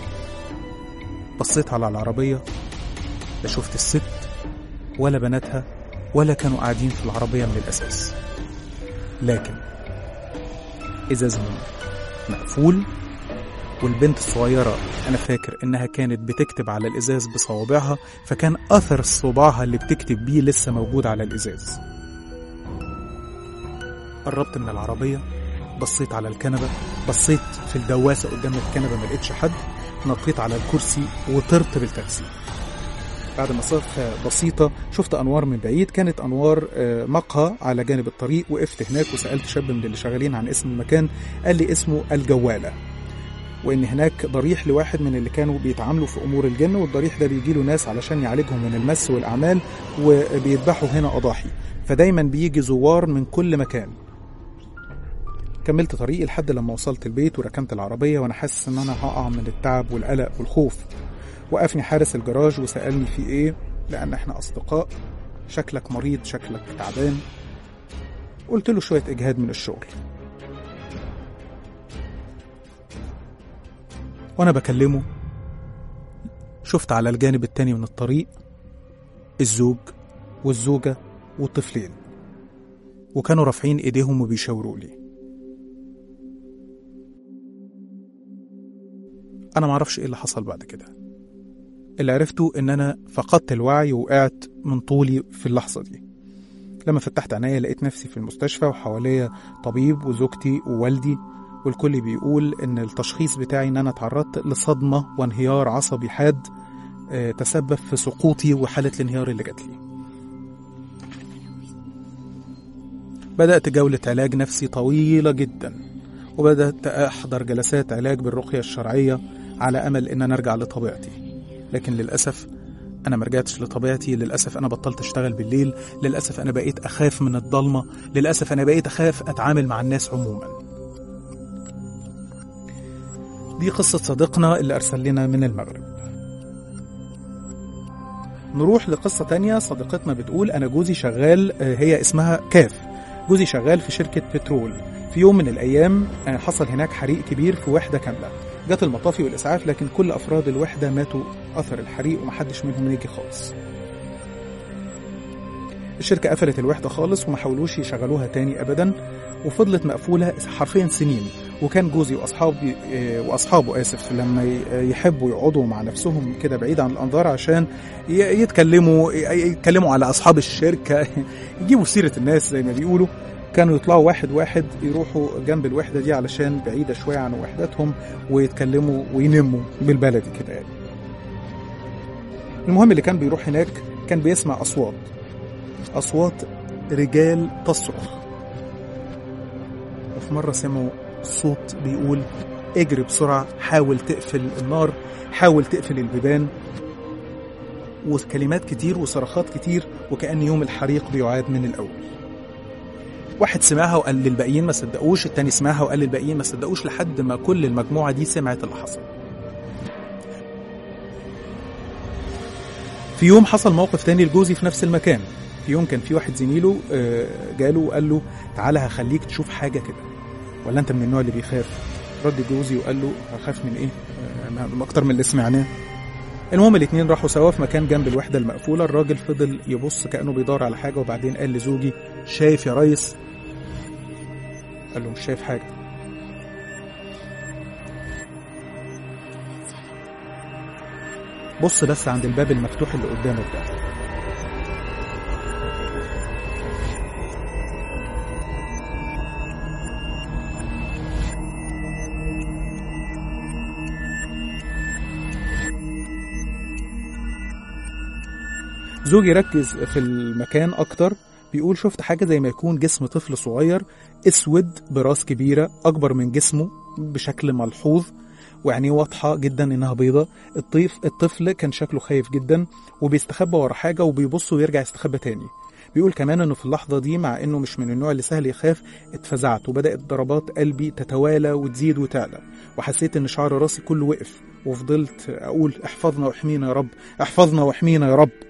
بصيت على العربيه لا شفت الست ولا بناتها ولا كانوا قاعدين في العربيه من الاساس لكن ازاز مقفول والبنت الصغيرة أنا فاكر إنها كانت بتكتب على الإزاز بصوابعها فكان أثر صباعها اللي بتكتب بيه لسه موجود على الإزاز قربت من العربية بصيت على الكنبة بصيت في الدواسة قدام الكنبة ما لقيتش حد نطيت على الكرسي وطرت بالتاكسي بعد مسافة بسيطة شفت أنوار من بعيد كانت أنوار آه، مقهى على جانب الطريق وقفت هناك وسألت شاب من اللي شغالين عن اسم المكان قال لي اسمه الجوالة وان هناك ضريح لواحد من اللي كانوا بيتعاملوا في امور الجن والضريح ده بيجي له ناس علشان يعالجهم من المس والاعمال وبيذبحوا هنا اضاحي فدايما بيجي زوار من كل مكان كملت طريقي لحد لما وصلت البيت وركنت العربية وأنا حاسس إن أنا هقع من التعب والقلق والخوف وقفني حارس الجراج وسألني في إيه لأن إحنا أصدقاء شكلك مريض شكلك تعبان قلت له شوية إجهاد من الشغل وأنا بكلمه شفت على الجانب التاني من الطريق الزوج والزوجة والطفلين وكانوا رافعين ايديهم وبيشاوروا لي انا معرفش ايه اللي حصل بعد كده اللي عرفته ان انا فقدت الوعي وقعت من طولي في اللحظة دي لما فتحت عينيا لقيت نفسي في المستشفى وحواليا طبيب وزوجتي ووالدي والكل بيقول ان التشخيص بتاعي ان انا تعرضت لصدمة وانهيار عصبي حاد آه، تسبب في سقوطي وحالة الانهيار اللي جات لي بدأت جولة علاج نفسي طويلة جدا وبدأت أحضر جلسات علاج بالرقية الشرعية على أمل إن أنا أرجع لطبيعتي لكن للأسف أنا ما رجعتش لطبيعتي للأسف أنا بطلت أشتغل بالليل للأسف أنا بقيت أخاف من الضلمة للأسف أنا بقيت أخاف أتعامل مع الناس عموما دي قصة صديقنا اللي أرسل لنا من المغرب نروح لقصة تانية صديقتنا بتقول أنا جوزي شغال آه، هي اسمها كاف جوزي شغال في شركة بترول في يوم من الأيام آه، حصل هناك حريق كبير في وحدة كاملة جت المطافي والإسعاف لكن كل أفراد الوحدة ماتوا أثر الحريق ومحدش منهم نجي خالص الشركة قفلت الوحدة خالص وما حاولوش يشغلوها تاني أبدا وفضلت مقفولة حرفيا سنين وكان جوزي وأصحابي آه، وأصحابه آسف لما ي- يحبوا يقعدوا مع نفسهم كده بعيد عن الأنظار عشان ي- يتكلموا ي- يتكلموا على أصحاب الشركة يجيبوا سيرة الناس زي ما بيقولوا كانوا يطلعوا واحد واحد يروحوا جنب الوحدة دي علشان بعيدة شوية عن وحدتهم ويتكلموا وينموا بالبلدي كده يعني المهم اللي كان بيروح هناك كان بيسمع أصوات أصوات رجال تصرخ وفي مرة سمعوا صوت بيقول اجري بسرعة حاول تقفل النار حاول تقفل البيبان وكلمات كتير وصرخات كتير وكأن يوم الحريق بيعاد من الأول واحد سمعها وقال للباقيين ما صدقوش التاني سمعها وقال للباقيين ما صدقوش لحد ما كل المجموعة دي سمعت اللي حصل في يوم حصل موقف تاني لجوزي في نفس المكان في يوم كان في واحد زميله آه، جاله وقال له تعالى هخليك تشوف حاجة كده ولا انت من النوع اللي بيخاف رد جوزي وقال له هخاف من ايه آه، ما- ما اكتر من اللي سمعناه المهم الاتنين راحوا سوا في مكان جنب الوحدة المقفولة الراجل فضل يبص كأنه بيدور على حاجة وبعدين قال لزوجي شايف يا ريس قال له مش شايف حاجة بص بس عند الباب المفتوح اللي قدامك ده زوجي ركز في المكان اكتر بيقول شفت حاجه زي ما يكون جسم طفل صغير اسود براس كبيره اكبر من جسمه بشكل ملحوظ وعينيه واضحه جدا انها بيضه الطيف الطفل كان شكله خايف جدا وبيستخبى ورا حاجه وبيبص ويرجع يستخبى تاني بيقول كمان انه في اللحظه دي مع انه مش من النوع اللي سهل يخاف اتفزعت وبدات ضربات قلبي تتوالى وتزيد وتعلى وحسيت ان شعر راسي كله وقف وفضلت اقول احفظنا واحمينا يا رب احفظنا واحمينا يا رب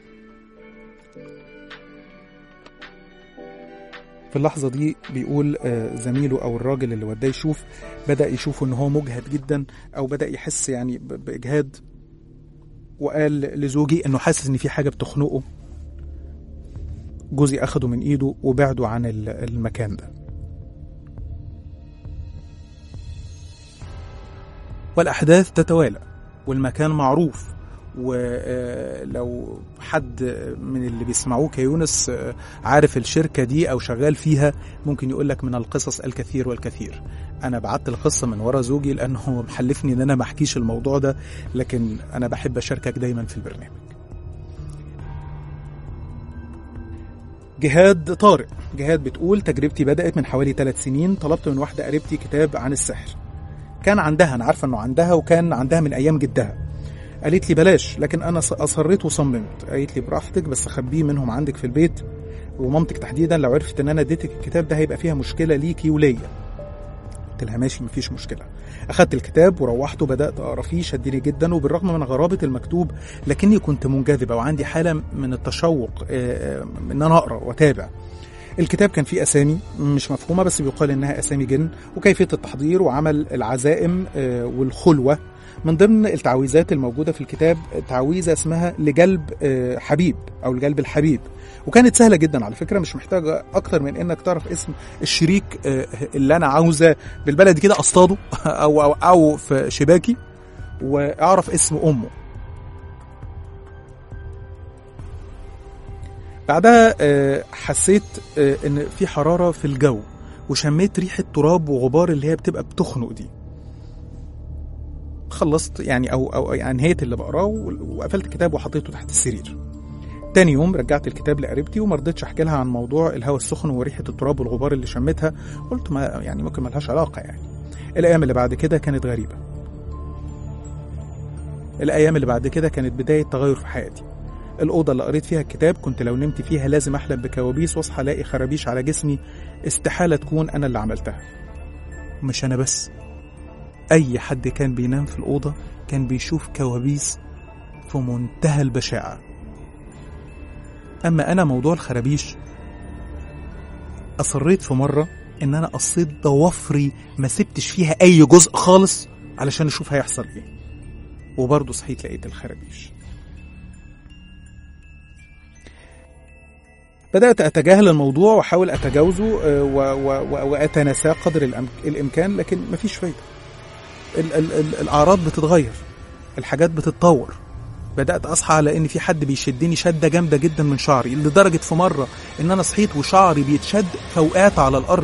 في اللحظة دي بيقول آه، زميله أو الراجل اللي وداه يشوف بدأ يشوف إن هو مجهد جدا أو بدأ يحس يعني ب- بإجهاد وقال لزوجي إنه حاسس إن في حاجة بتخنقه جوزي أخده من إيده وبعده عن ال- المكان ده والأحداث تتوالى والمكان معروف ولو حد من اللي بيسمعوك يا يونس آه، عارف الشركة دي أو شغال فيها ممكن يقول لك من القصص الكثير والكثير أنا بعت القصة من ورا زوجي لأنه محلفني إن أنا ما أحكيش الموضوع ده لكن أنا بحب أشاركك دايما في البرنامج جهاد طارق جهاد بتقول تجربتي بدأت من حوالي ثلاث سنين طلبت من واحدة قريبتي كتاب عن السحر كان عندها أنا عارفة إنه عندها وكان عندها من أيام جدها قالت لي بلاش لكن انا ص- اصريت وصممت قالت لي براحتك بس خبيه منهم عندك في البيت ومامتك تحديدا لو عرفت ان انا اديتك الكتاب ده هيبقى فيها مشكله ليكي وليا قلت لها ماشي مفيش مشكله اخدت الكتاب وروحت وبدات اقرا فيه شدني جدا وبالرغم من غرابه المكتوب لكني كنت منجذبه وعندي حاله من التشوق آه، آه، ان انا اقرا واتابع الكتاب كان فيه اسامي مش مفهومه بس بيقال انها اسامي جن وكيفيه التحضير وعمل العزائم آه، والخلوه من ضمن التعويذات الموجوده في الكتاب تعويذه اسمها لجلب آه، حبيب او لجلب الحبيب وكانت سهله جدا على فكره مش محتاجه اكتر من انك تعرف اسم الشريك آه، اللي انا عاوزه بالبلدي كده اصطاده او او او في شباكي واعرف اسم امه بعدها آه، حسيت آه، ان في حراره في الجو وشميت ريحه تراب وغبار اللي هي بتبقى بتخنق دي خلصت يعني او او يعني انهيت اللي بقراه وقفلت الكتاب وحطيته تحت السرير تاني يوم رجعت الكتاب لقريبتي وما رضيتش احكي لها عن موضوع الهواء السخن وريحه التراب والغبار اللي شميتها قلت ما يعني ممكن ملهاش علاقه يعني الايام اللي بعد كده كانت غريبه الايام اللي بعد كده كانت بدايه تغير في حياتي الأوضة اللي قريت فيها الكتاب كنت لو نمت فيها لازم أحلم بكوابيس وأصحى ألاقي خرابيش على جسمي استحالة تكون أنا اللي عملتها مش أنا بس أي حد كان بينام في الأوضة كان بيشوف كوابيس في منتهى البشاعة أما أنا موضوع الخرابيش أصريت في مرة إن أنا قصيت ضوافري ما سبتش فيها أي جزء خالص علشان أشوف هيحصل إيه وبرضه صحيت لقيت الخرابيش بدأت أتجاهل الموضوع وأحاول أتجاوزه آه، و- و- و- وأتناساه قدر الأم- الإمكان لكن مفيش فايدة ال- ال- ال- الأعراض بتتغير الحاجات بتتطور بدأت أصحى على إن في حد بيشدني شدة جامدة جدا من شعري لدرجة في مرة إن أنا صحيت وشعري بيتشد فوقعت على الأرض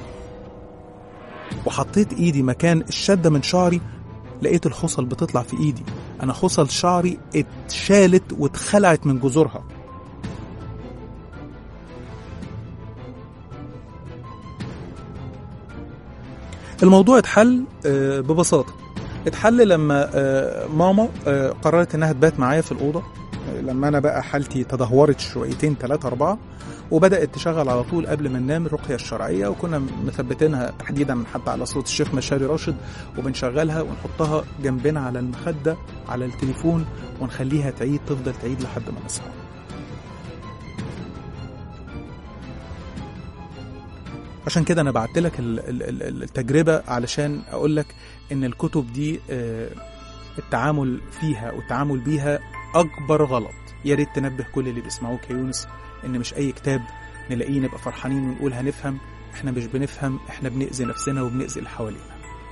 وحطيت إيدي مكان الشدة من شعري لقيت الخصل بتطلع في إيدي أنا خصل شعري اتشالت واتخلعت من جذورها الموضوع اتحل آه، ببساطة اتحل لما آه، ماما آه، قررت انها تبات معايا في الأوضة آه، لما انا بقى حالتي تدهورت شويتين ثلاثة أربعة وبدأت تشغل على طول قبل ما ننام الرقية الشرعية وكنا مثبتينها تحديدا حتى على صوت الشيخ مشاري راشد وبنشغلها ونحطها جنبنا على المخدة على التليفون ونخليها تعيد تفضل تعيد لحد ما نصحى عشان كده انا بعت لك ال- ال- ال- التجربه علشان اقول لك ان الكتب دي آه، التعامل فيها والتعامل بيها اكبر غلط يا ريت تنبه كل اللي بيسمعوك يا يونس ان مش اي كتاب نلاقيه نبقى فرحانين ونقول هنفهم احنا مش بنفهم احنا بنأذي نفسنا وبنأذي اللي حوالينا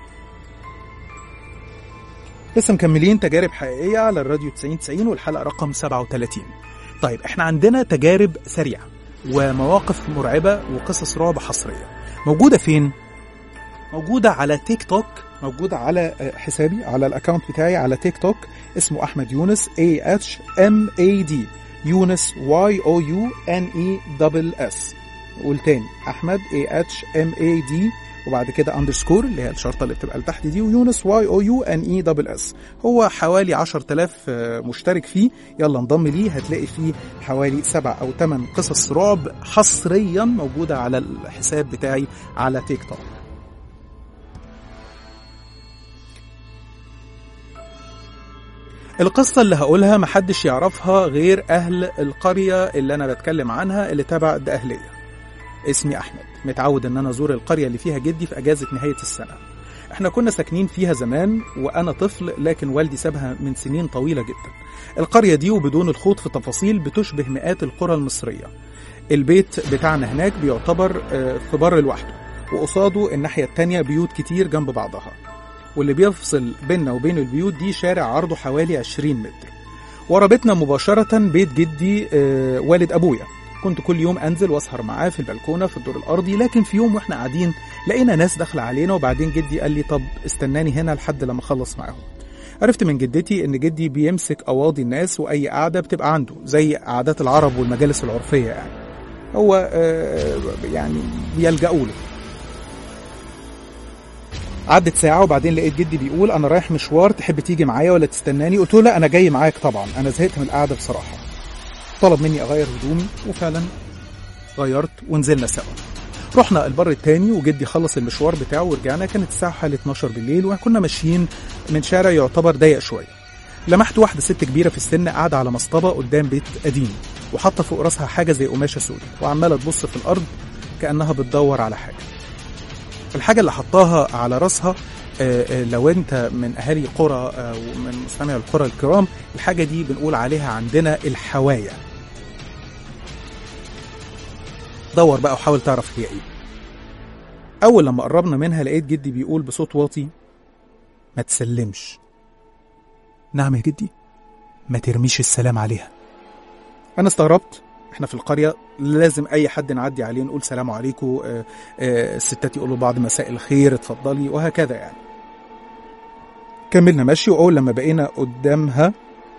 لسه مكملين تجارب حقيقية على الراديو 9090 والحلقة رقم 37 طيب احنا عندنا تجارب سريعة ومواقف مرعبة وقصص رعب حصرية موجودة فين؟ موجودة على تيك توك موجودة على آه، حسابي على الاكونت بتاعي على تيك توك اسمه احمد يونس A H M A D يونس Y O U N E double S قول تاني احمد A H M A D وبعد كده اندرسكور اللي هي الشرطه اللي بتبقى لتحت دي ويونس واي او يو ان اي دبل اس هو حوالي 10000 آه، مشترك فيه يلا انضم ليه هتلاقي فيه حوالي سبع او ثمان قصص رعب حصريا موجوده على الحساب بتاعي على تيك توك القصة اللي هقولها محدش يعرفها غير أهل القرية اللي أنا بتكلم عنها اللي تبع الدقهلية اسمي أحمد متعود إن أنا أزور القرية اللي فيها جدي في أجازة نهاية السنة احنا كنا ساكنين فيها زمان وأنا طفل لكن والدي سابها من سنين طويلة جدا القرية دي وبدون الخوض في تفاصيل بتشبه مئات القرى المصرية البيت بتاعنا هناك بيعتبر آه، في بر لوحده وقصاده الناحية التانية بيوت كتير جنب بعضها واللي بيفصل بيننا وبين البيوت دي شارع عرضه حوالي 20 متر ورا بيتنا مباشرة بيت جدي آه، والد أبويا كنت كل يوم أنزل وأسهر معاه في البلكونة في الدور الأرضي لكن في يوم وإحنا قاعدين لقينا ناس داخلة علينا وبعدين جدي قال لي طب استناني هنا لحد لما أخلص معاهم عرفت من جدتي إن جدي بيمسك أواضي الناس وأي قعدة بتبقى عنده زي عادات العرب والمجالس العرفية يعني هو آه، يعني بيلجأوا له عدت ساعة وبعدين لقيت جدي بيقول أنا رايح مشوار تحب تيجي معايا ولا تستناني؟ قلت له لا أنا جاي معاك طبعا أنا زهقت من القعدة بصراحة. طلب مني أغير هدومي وفعلا غيرت ونزلنا سوا. رحنا البر التاني وجدي خلص المشوار بتاعه ورجعنا كانت الساعة حوالي 12 بالليل وكنا ماشيين من شارع يعتبر ضيق شوية. لمحت واحدة ست كبيرة في السن قاعدة على مصطبة قدام بيت قديم وحاطة فوق راسها حاجة زي قماشة سودة وعمالة تبص في الأرض كأنها بتدور على حاجة. الحاجة اللي حطاها على راسها آه، آه، لو انت من اهالي قرى آه، ومن مستمعي القرى الكرام الحاجة دي بنقول عليها عندنا الحوايا دور بقى وحاول تعرف هي ايه اول لما قربنا منها لقيت جدي بيقول بصوت واطي ما تسلمش نعم يا جدي ما ترميش السلام عليها انا استغربت احنا في القرية لازم اي حد نعدي عليه نقول سلام عليكم آه، آه، الستات يقولوا بعض مساء الخير اتفضلي وهكذا يعني كملنا مشي واول لما بقينا قدامها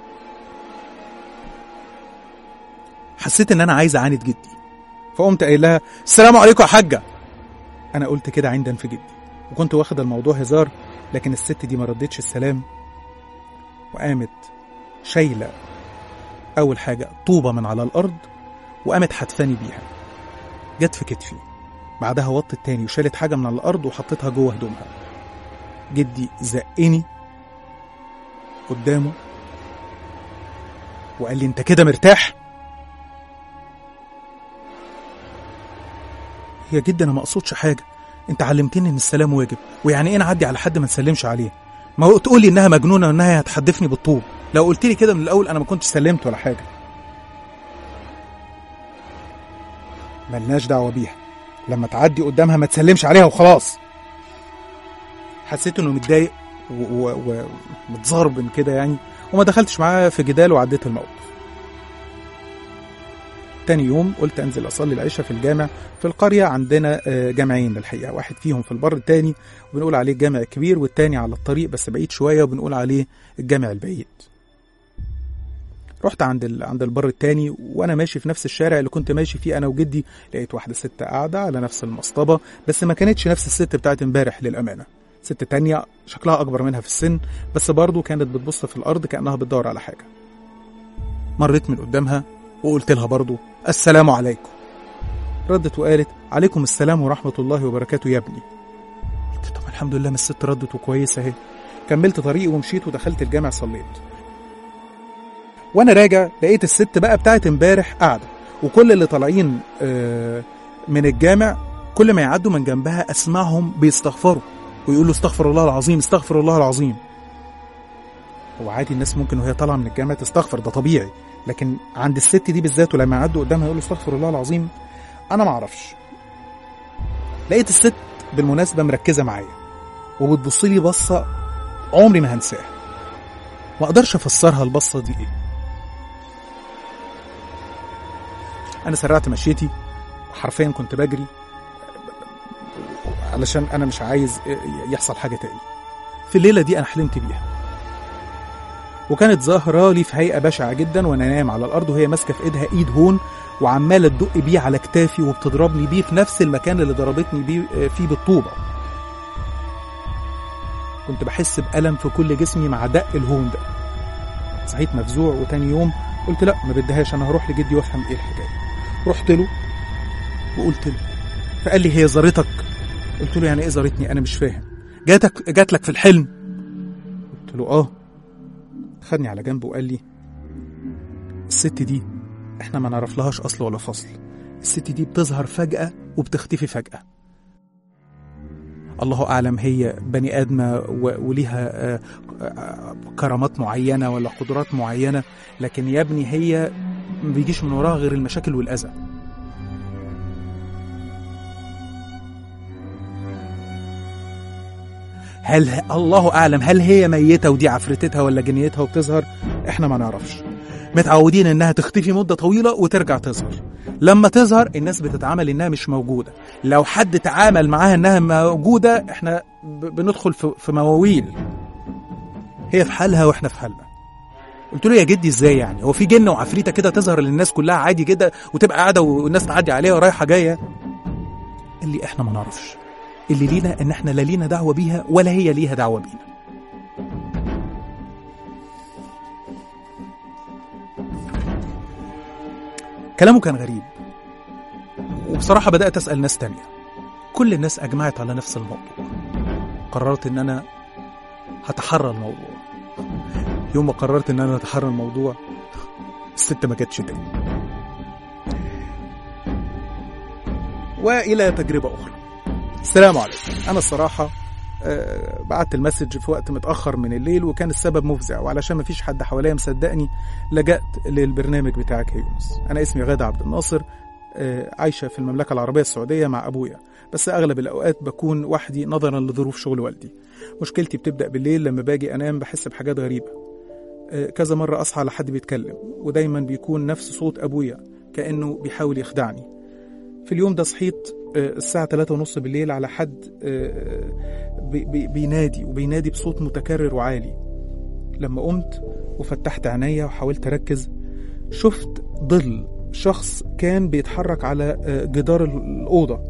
حسيت ان انا عايز اعاند جدي فقمت قايل لها السلام عليكم يا حاجه انا قلت كده عندا في جدي وكنت واخد الموضوع هزار لكن الست دي ما ردتش السلام وقامت شايله اول حاجه طوبه من على الارض وقامت حتفاني بيها جت في كتفي بعدها وطت تاني وشالت حاجه من على الارض وحطيتها جوه هدومها جدي زقني قدامه وقال لي انت كده مرتاح يا جد انا ما اقصدش حاجه انت علمتني ان السلام واجب ويعني ايه نعدي على حد ما نسلمش عليه ما هو تقول لي انها مجنونه وانها هتحدفني بالطوب لو قلت لي كده من الاول انا ما كنتش سلمت ولا حاجه ملناش دعوة بيها لما تعدي قدامها ما تسلمش عليها وخلاص حسيت انه متضايق ومتزربن كده يعني وما دخلتش معاه في جدال وعديت الموقف تاني يوم قلت انزل اصلي العشاء في الجامع في القريه عندنا آه، جامعين الحقيقه واحد فيهم في البر التاني وبنقول عليه الجامع الكبير والتاني على الطريق بس بعيد شويه وبنقول عليه الجامع البعيد رحت عند ال... عند البر التاني وانا ماشي في نفس الشارع اللي كنت ماشي فيه انا وجدي لقيت واحده ست قاعده على نفس المصطبه بس ما كانتش نفس الست بتاعت امبارح للامانه ست تانية شكلها اكبر منها في السن بس برضه كانت بتبص في الارض كانها بتدور على حاجه مريت من قدامها وقلت لها برضه السلام عليكم ردت وقالت عليكم السلام ورحمه الله وبركاته يا ابني قلت طب الحمد لله ما الست ردت وكويسه اهي كملت طريقي ومشيت ودخلت الجامع صليت وانا راجع لقيت الست بقى بتاعت امبارح قاعده وكل اللي طالعين آه، من الجامع كل ما يعدوا من جنبها اسمعهم بيستغفروا ويقولوا استغفر الله العظيم استغفر الله العظيم هو عادي الناس ممكن وهي طالعه من الجامع تستغفر ده طبيعي لكن عند الست دي بالذات ولما يعدوا قدامها يقولوا استغفر الله العظيم انا ما اعرفش لقيت الست بالمناسبه مركزه معايا وبتبص لي بصه عمري ما هنساها ما اقدرش افسرها البصه دي ايه انا سرعت مشيتي حرفيا كنت بجري علشان انا مش عايز يحصل حاجه تاني في الليله دي انا حلمت بيها وكانت ظاهره لي في هيئه بشعه جدا وانا نايم على الارض وهي ماسكه في ايدها ايد هون وعماله تدق بيه على كتافي وبتضربني بيه في نفس المكان اللي ضربتني بيه فيه بالطوبه كنت بحس بألم في كل جسمي مع دق الهون ده صحيت مفزوع وتاني يوم قلت لا ما بديهاش انا هروح لجدي وافهم ايه الحكايه رحت له وقلت له فقال لي هي زارتك قلت له يعني ايه زارتني انا مش فاهم جاتك جات لك في الحلم قلت له اه خدني على جنب وقال لي الست دي احنا ما نعرف لهاش اصل ولا فصل الست دي بتظهر فجأة وبتختفي فجأة الله أعلم هي بني آدمة و- وليها آه، آه، كرامات معينة ولا قدرات معينة لكن يا ابني هي ما بيجيش من وراها غير المشاكل والأذى هل ه- الله أعلم هل هي ميتة ودي عفرتتها ولا جنيتها وبتظهر احنا ما نعرفش متعودين انها تختفي مدة طويلة وترجع تظهر لما تظهر الناس بتتعامل انها مش موجودة لو حد تعامل معاها انها موجودة احنا ب- بندخل في في مواويل هي في حالها واحنا في حالنا قلت له يا جدي ازاي يعني هو في جن وعفريته كده تظهر للناس كلها عادي كده وتبقى قاعده والناس تعدي عليها ورايحه جايه قال لي احنا ما نعرفش اللي لينا ان احنا لا لينا دعوه بيها ولا هي ليها دعوه بينا كلامه كان غريب وبصراحة بدأت أسأل ناس تانية كل الناس أجمعت على نفس الموضوع قررت إن أنا هتحرى الموضوع يوم ما قررت إن أنا أتحرى الموضوع الست ما جاتش تاني وإلى تجربة أخرى السلام عليكم أنا الصراحة آه، بعت المسج في وقت متأخر من الليل وكان السبب مفزع وعلشان ما فيش حد حواليا مصدقني لجأت للبرنامج بتاعك يا يونس أنا اسمي غادة عبد الناصر آه، عايشة في المملكة العربية السعودية مع أبويا بس أغلب الأوقات بكون وحدي نظرا لظروف شغل والدي مشكلتي بتبدأ بالليل لما باجي أنام بحس بحاجات غريبة آه، كذا مرة أصحى على حد بيتكلم ودايما بيكون نفس صوت أبويا كأنه بيحاول يخدعني في اليوم ده صحيت آه، الساعة 3 ونص بالليل على حد آه، بي- بي- بينادي وبينادي بصوت متكرر وعالي لما قمت وفتحت عينيا وحاولت أركز شفت ظل شخص كان بيتحرك على آه، جدار الأوضة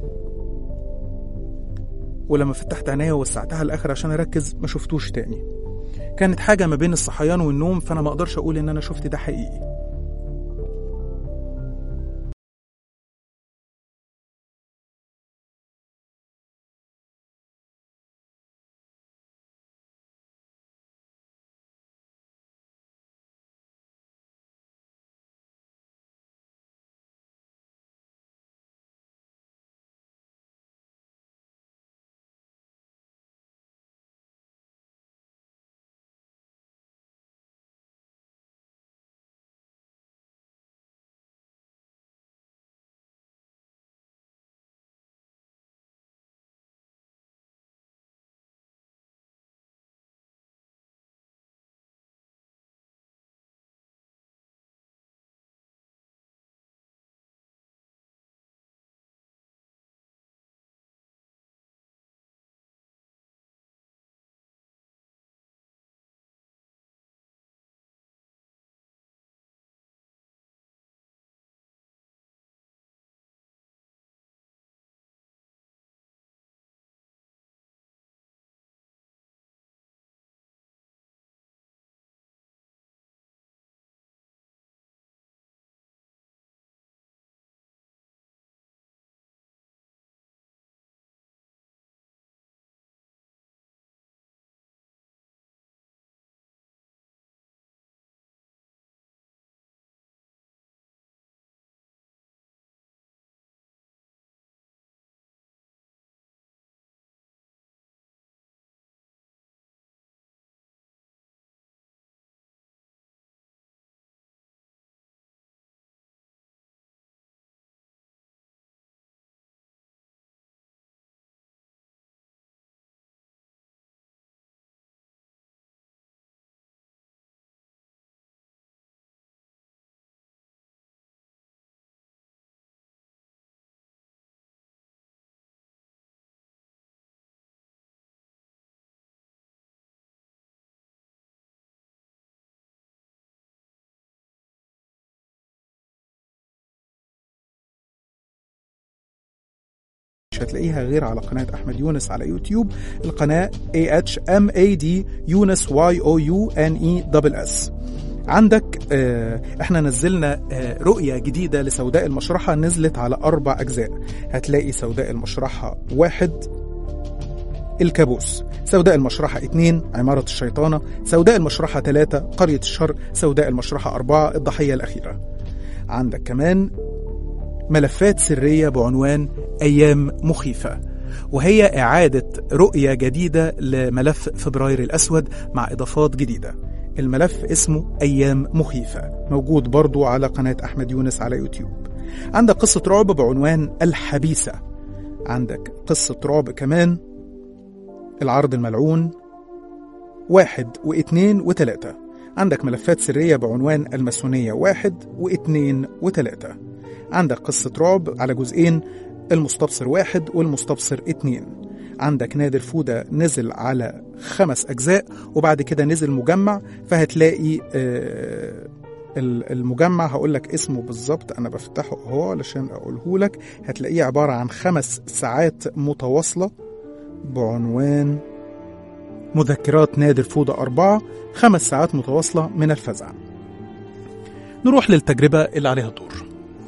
ولما فتحت عينيا ووسعتها الآخر عشان أركز ما شفتوش تاني كانت حاجة ما بين الصحيان والنوم فأنا ما أقدرش أقول إن أنا شفت ده حقيقي مش هتلاقيها غير على قناة أحمد يونس على يوتيوب القناة AHMAD يونس Y O U N E S عندك آه، احنا نزلنا آه، رؤية جديدة لسوداء المشرحة نزلت على أربع أجزاء هتلاقي سوداء المشرحة واحد الكابوس سوداء المشرحة اتنين عمارة الشيطانة سوداء المشرحة تلاتة قرية الشر سوداء المشرحة أربعة الضحية الأخيرة عندك كمان ملفات سرية بعنوان أيام مخيفة وهي إعادة رؤية جديدة لملف فبراير الأسود مع إضافات جديدة الملف اسمه أيام مخيفة موجود برضو على قناة أحمد يونس على يوتيوب عندك قصة رعب بعنوان الحبيسة عندك قصة رعب كمان العرض الملعون واحد واثنين وثلاثة عندك ملفات سرية بعنوان الماسونية واحد واثنين وثلاثة عندك قصة رعب على جزئين المستبصر واحد والمستبصر اتنين عندك نادر فودة نزل على خمس أجزاء وبعد كده نزل مجمع فهتلاقي آه، ال- المجمع هقول لك اسمه بالظبط انا بفتحه اهو علشان اقوله لك هتلاقيه عباره عن خمس ساعات متواصله بعنوان مذكرات نادر فودة أربعة خمس ساعات متواصلة من الفزع نروح للتجربة اللي عليها الدور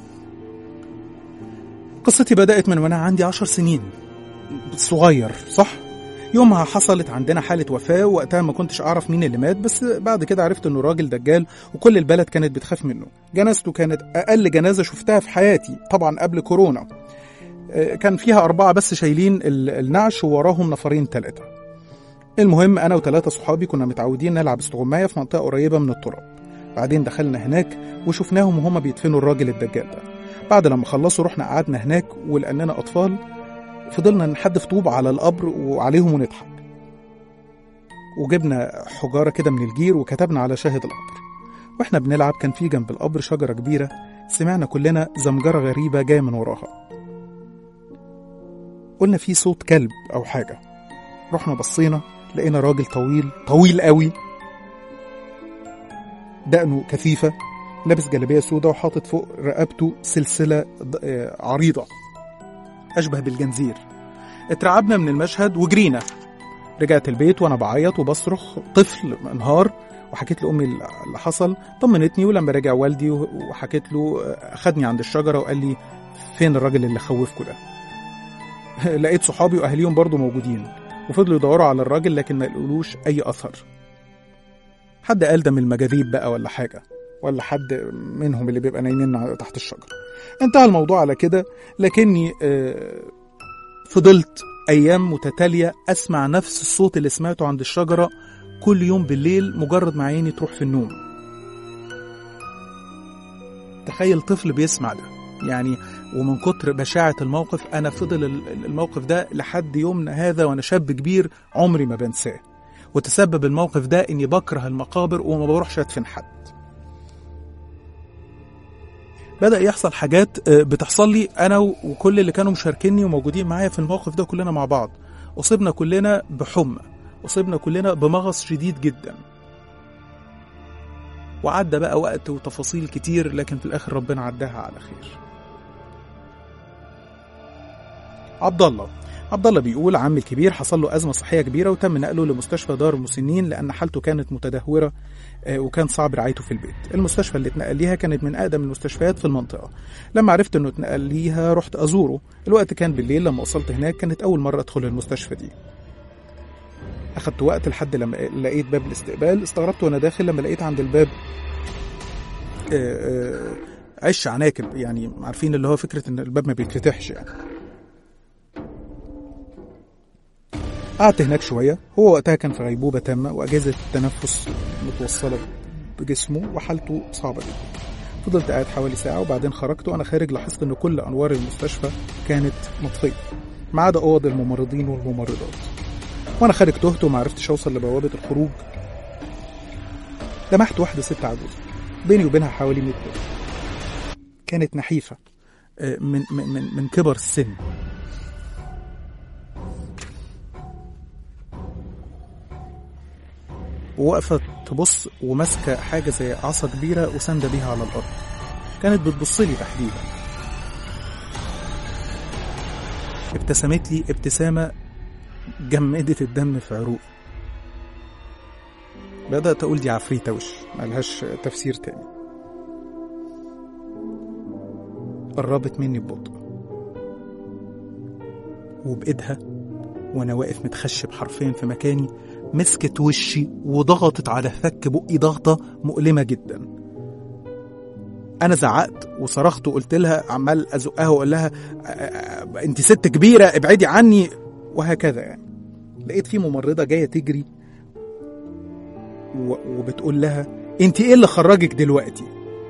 قصتي بدأت من وأنا عندي عشر سنين صغير صح؟ يومها حصلت عندنا حالة وفاة وقتها ما كنتش أعرف مين اللي مات بس بعد كده عرفت إنه راجل دجال وكل البلد كانت بتخاف منه جنازته كانت أقل جنازة شفتها في حياتي طبعا قبل كورونا آه، كان فيها أربعة بس شايلين ال- النعش ووراهم نفرين ثلاثة المهم أنا وثلاثة صحابي كنا متعودين نلعب استغماية في منطقة قريبة من التراب بعدين دخلنا هناك وشفناهم وهما بيدفنوا الراجل الدجال ده بعد لما خلصوا رحنا قعدنا هناك ولأننا أطفال فضلنا نحدف طوب على القبر وعليهم ونضحك وجبنا حجارة كده من الجير وكتبنا على شاهد القبر واحنا بنلعب كان في جنب القبر شجرة كبيرة سمعنا كلنا زمجرة غريبة جاية من وراها قلنا في صوت كلب أو حاجة رحنا بصينا لقينا راجل طويل طويل قوي دقنه كثيفة لابس جلابية سودة وحاطط فوق رقبته سلسلة ض- آه، عريضة أشبه بالجنزير اترعبنا من المشهد وجرينا رجعت البيت وأنا بعيط وبصرخ طفل انهار وحكيت لأمي اللي حصل طمنتني ولما رجع والدي وحكيت له آه، أخدني عند الشجرة وقال لي فين الراجل اللي خوفكوا ده لقيت صحابي واهليهم برضو موجودين وفضلوا يدوروا على الراجل لكن ما لقولوش اي اثر حد قال ده من المجاذيب بقى ولا حاجه ولا حد منهم اللي بيبقى نايمين تحت الشجره انتهى الموضوع على كده لكني آه، فضلت ايام متتاليه اسمع نفس الصوت اللي سمعته عند الشجره كل يوم بالليل مجرد ما عيني تروح في النوم تخيل طفل بيسمع ده يعني ومن كتر بشاعة الموقف أنا فضل ال- الموقف ده لحد يومنا هذا وأنا شاب كبير عمري ما بنساه وتسبب الموقف ده إني بكره المقابر وما بروحش أدفن حد بدأ يحصل حاجات آه، بتحصل لي أنا و- وكل اللي كانوا مشاركيني وموجودين معايا في الموقف ده كلنا مع بعض أصبنا كلنا بحمى أصبنا كلنا بمغص شديد جدا وعدى بقى وقت وتفاصيل كتير لكن في الآخر ربنا عداها على خير عبد الله عبد الله بيقول عمي الكبير حصل له أزمة صحية كبيرة وتم نقله لمستشفى دار المسنين لأن حالته كانت متدهورة آه، وكان صعب رعايته في البيت المستشفى اللي اتنقل ليها كانت من أقدم المستشفيات في المنطقة لما عرفت إنه اتنقل ليها رحت أزوره الوقت كان بالليل لما وصلت هناك كانت أول مرة أدخل المستشفى دي أخدت وقت لحد لما لقيت باب الاستقبال استغربت وأنا داخل لما لقيت عند الباب آه، آه، عش عناكب يعني عارفين اللي هو فكرة إن الباب ما بيتفتحش يعني قعدت هناك شوية هو وقتها كان في غيبوبة تامة وأجهزة التنفس متوصلة بجسمه وحالته صعبة جدا فضلت قاعد حوالي ساعة وبعدين خرجت وأنا خارج لاحظت إن كل أنوار المستشفى كانت مطفية ما عدا أوض الممرضين والممرضات وأنا خارج تهت وما عرفتش أوصل لبوابة الخروج لمحت واحدة ست عجوزة بيني وبينها حوالي 100 متر كانت نحيفة آه، من من من من كبر السن وواقفة تبص وماسكة حاجة زي عصا كبيرة وساندة بيها على الأرض كانت بتبص لي تحديدا ابتسمت لي ابتسامة جمدت الدم في عروقي بدأت أقول دي عفريتة وش ملهاش تفسير تاني قربت مني ببطء وبإيدها وأنا واقف متخشب حرفيا في مكاني مسكت وشي وضغطت على فك بقي ضغطة مؤلمة جدا أنا زعقت وصرخت وقلت لها عمال أزقها وأقول لها أنت ست كبيرة ابعدي عني وهكذا يعني لقيت في ممرضة جاية تجري و- وبتقول لها انت ايه اللي خرجك دلوقتي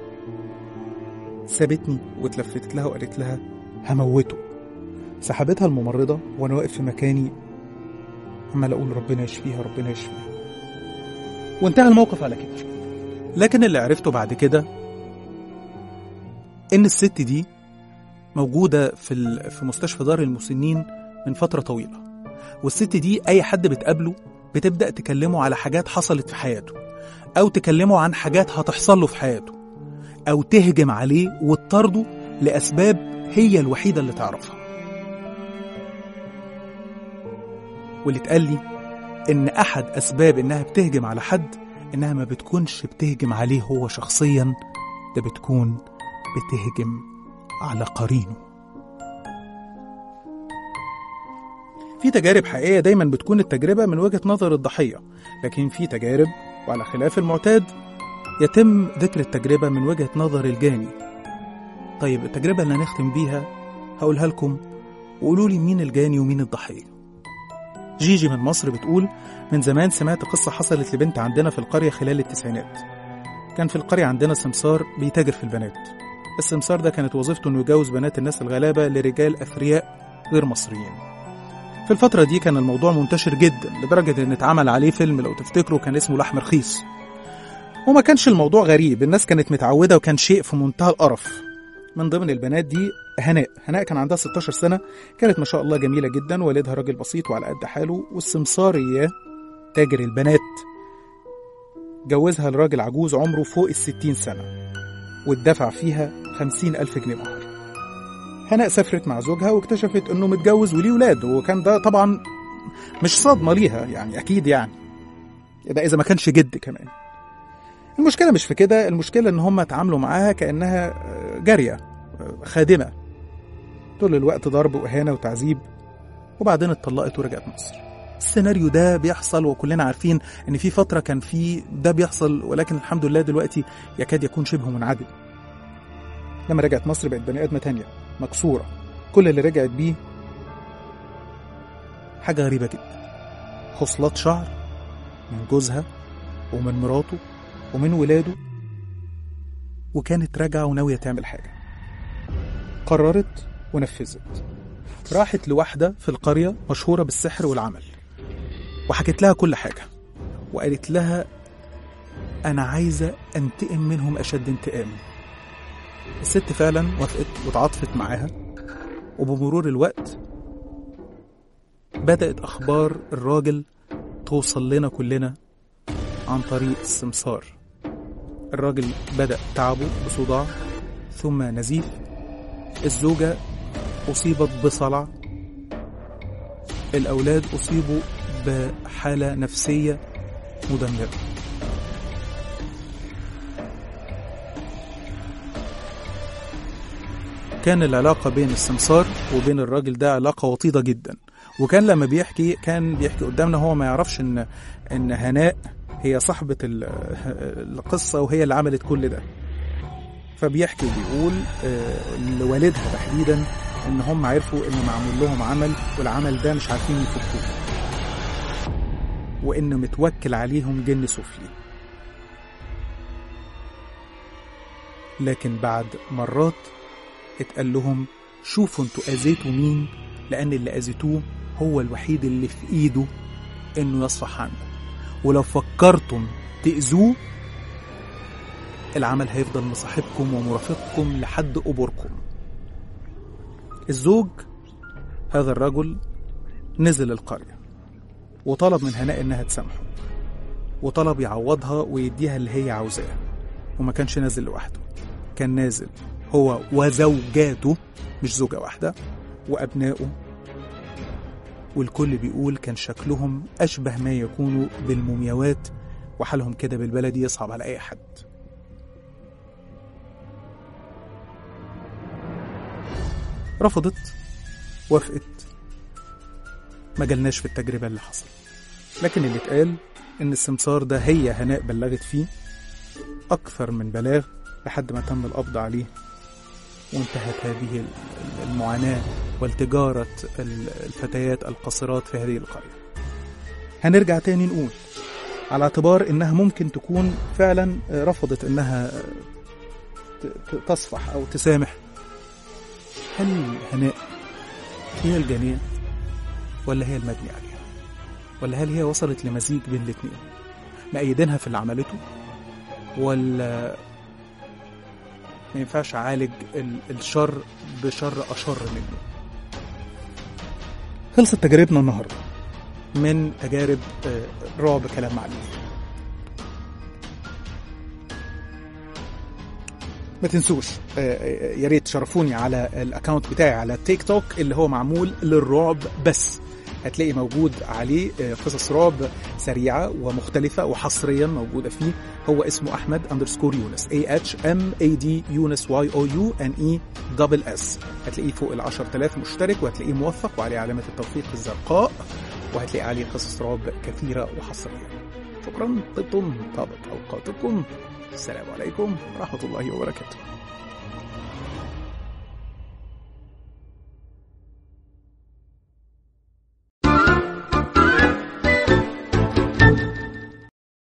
سابتني واتلفتت لها وقالت لها هموته سحبتها الممرضة وانا واقف في مكاني عمال اقول ربنا يشفيها ربنا يشفيها وانتهى الموقف على كده لكن اللي عرفته بعد كده ان الست دي موجودة في ال- في مستشفى دار المسنين من فترة طويلة والست دي اي حد بتقابله بتبدأ تكلمه على حاجات حصلت في حياته أو تكلمه عن حاجات هتحصل له في حياته أو تهجم عليه وتطرده لأسباب هي الوحيدة اللي تعرفها واللي اتقال لي إن أحد أسباب إنها بتهجم على حد إنها ما بتكونش بتهجم عليه هو شخصيا ده بتكون بتهجم على قرينه في تجارب حقيقية دايما بتكون التجربة من وجهة نظر الضحية لكن في تجارب وعلى خلاف المعتاد يتم ذكر التجربة من وجهة نظر الجاني طيب التجربة اللي هنختم بيها هقولها لكم وقولوا لي مين الجاني ومين الضحية جيجي من مصر بتقول من زمان سمعت قصة حصلت لبنت عندنا في القرية خلال التسعينات كان في القرية عندنا سمسار بيتاجر في البنات السمسار ده كانت وظيفته انه يجوز بنات الناس الغلابة لرجال أثرياء غير مصريين في الفترة دي كان الموضوع منتشر جدا لدرجة ان اتعمل عليه فيلم لو تفتكروا كان اسمه لحم رخيص وما كانش الموضوع غريب الناس كانت متعودة وكان شيء في منتهى القرف من ضمن البنات دي هناء هناء كان عندها 16 سنة كانت ما شاء الله جميلة جدا والدها راجل بسيط وعلى قد حاله والسمسار إياه تاجر البنات جوزها لراجل عجوز عمره فوق الستين سنة واتدفع فيها خمسين ألف جنيه مهر هناء سافرت مع زوجها واكتشفت انه متجوز وليه ولاد وكان ده طبعا مش صدمة ليها يعني اكيد يعني ده اذا ما كانش جد كمان المشكلة مش في كده المشكلة ان هم اتعاملوا معاها كأنها جارية خادمة طول الوقت ضرب وإهانة وتعذيب وبعدين اتطلقت ورجعت مصر السيناريو ده بيحصل وكلنا عارفين ان في فترة كان في ده بيحصل ولكن الحمد لله دلوقتي يكاد يكون شبه منعدم لما رجعت مصر بقت بني ادمة تانية مكسورة كل اللي رجعت بيه حاجة غريبة جدا خصلات شعر من جوزها ومن مراته ومن ولاده وكانت راجعة وناوية تعمل حاجة قررت ونفذت راحت لواحدة في القرية مشهورة بالسحر والعمل وحكت لها كل حاجة وقالت لها أنا عايزة أنتقم منهم أشد انتقام الست فعلا وافقت وتعاطفت معاها وبمرور الوقت بدأت أخبار الراجل توصل لنا كلنا عن طريق السمسار الراجل بدأ تعبه بصداع ثم نزيف الزوجة أصيبت بصلع الأولاد أصيبوا بحالة نفسية مدمرة كان العلاقة بين السمسار وبين الراجل ده علاقة وطيدة جدا وكان لما بيحكي كان بيحكي قدامنا هو ما يعرفش ان ان هناء هي صاحبة القصة وهي اللي عملت كل ده فبيحكي وبيقول لوالدها تحديدا ان هم عرفوا ان معمول لهم عمل والعمل ده مش عارفين يفكوه وان متوكل عليهم جن سفلي لكن بعد مرات اتقال لهم شوفوا انتوا اذيتوا مين لان اللي اذيتوه هو الوحيد اللي في ايده انه يصفح عنكم ولو فكرتم تأذوه العمل هيفضل مصاحبكم ومرافقكم لحد قبوركم الزوج هذا الرجل نزل القرية وطلب من هناء انها تسامحه وطلب يعوضها ويديها اللي هي عاوزاه وما كانش نازل لوحده كان نازل هو وزوجاته مش زوجة واحدة وأبنائه والكل بيقول كان شكلهم أشبه ما يكونوا بالمومياوات وحالهم كده بالبلدي يصعب على أي حد رفضت وافقت ما جالناش في التجربة اللي حصل لكن اللي اتقال إن السمسار ده هي هناء بلغت فيه أكثر من بلاغ لحد ما تم القبض عليه وانتهت هذه المعاناة والتجارة الفتيات القاصرات في هذه القرية هنرجع تاني نقول على اعتبار انها ممكن تكون فعلا رفضت انها تصفح او تسامح هل هناء هي الجانية ولا هي المبني عليها ولا هل هي وصلت لمزيج بين الاتنين مأيدينها في اللي عملته ولا ما ينفعش اعالج الشر بشر اشر منه خلصت تجاربنا النهارده من تجارب رعب كلام معلوف ما تنسوش يا ريت تشرفوني على الاكونت بتاعي على تيك توك اللي هو معمول للرعب بس هتلاقي موجود عليه قصص رعب سريعة ومختلفة وحصريا موجودة فيه هو اسمه أحمد أندرسكور يونس A H M A D يونس Y O U N E دبل S هتلاقيه فوق ال 10000 مشترك وهتلاقيه موثق وعليه علامة التوثيق الزرقاء وهتلاقي عليه قصص رعب كثيرة وحصرية شكرا طبتم طابت أوقاتكم السلام عليكم ورحمة الله وبركاته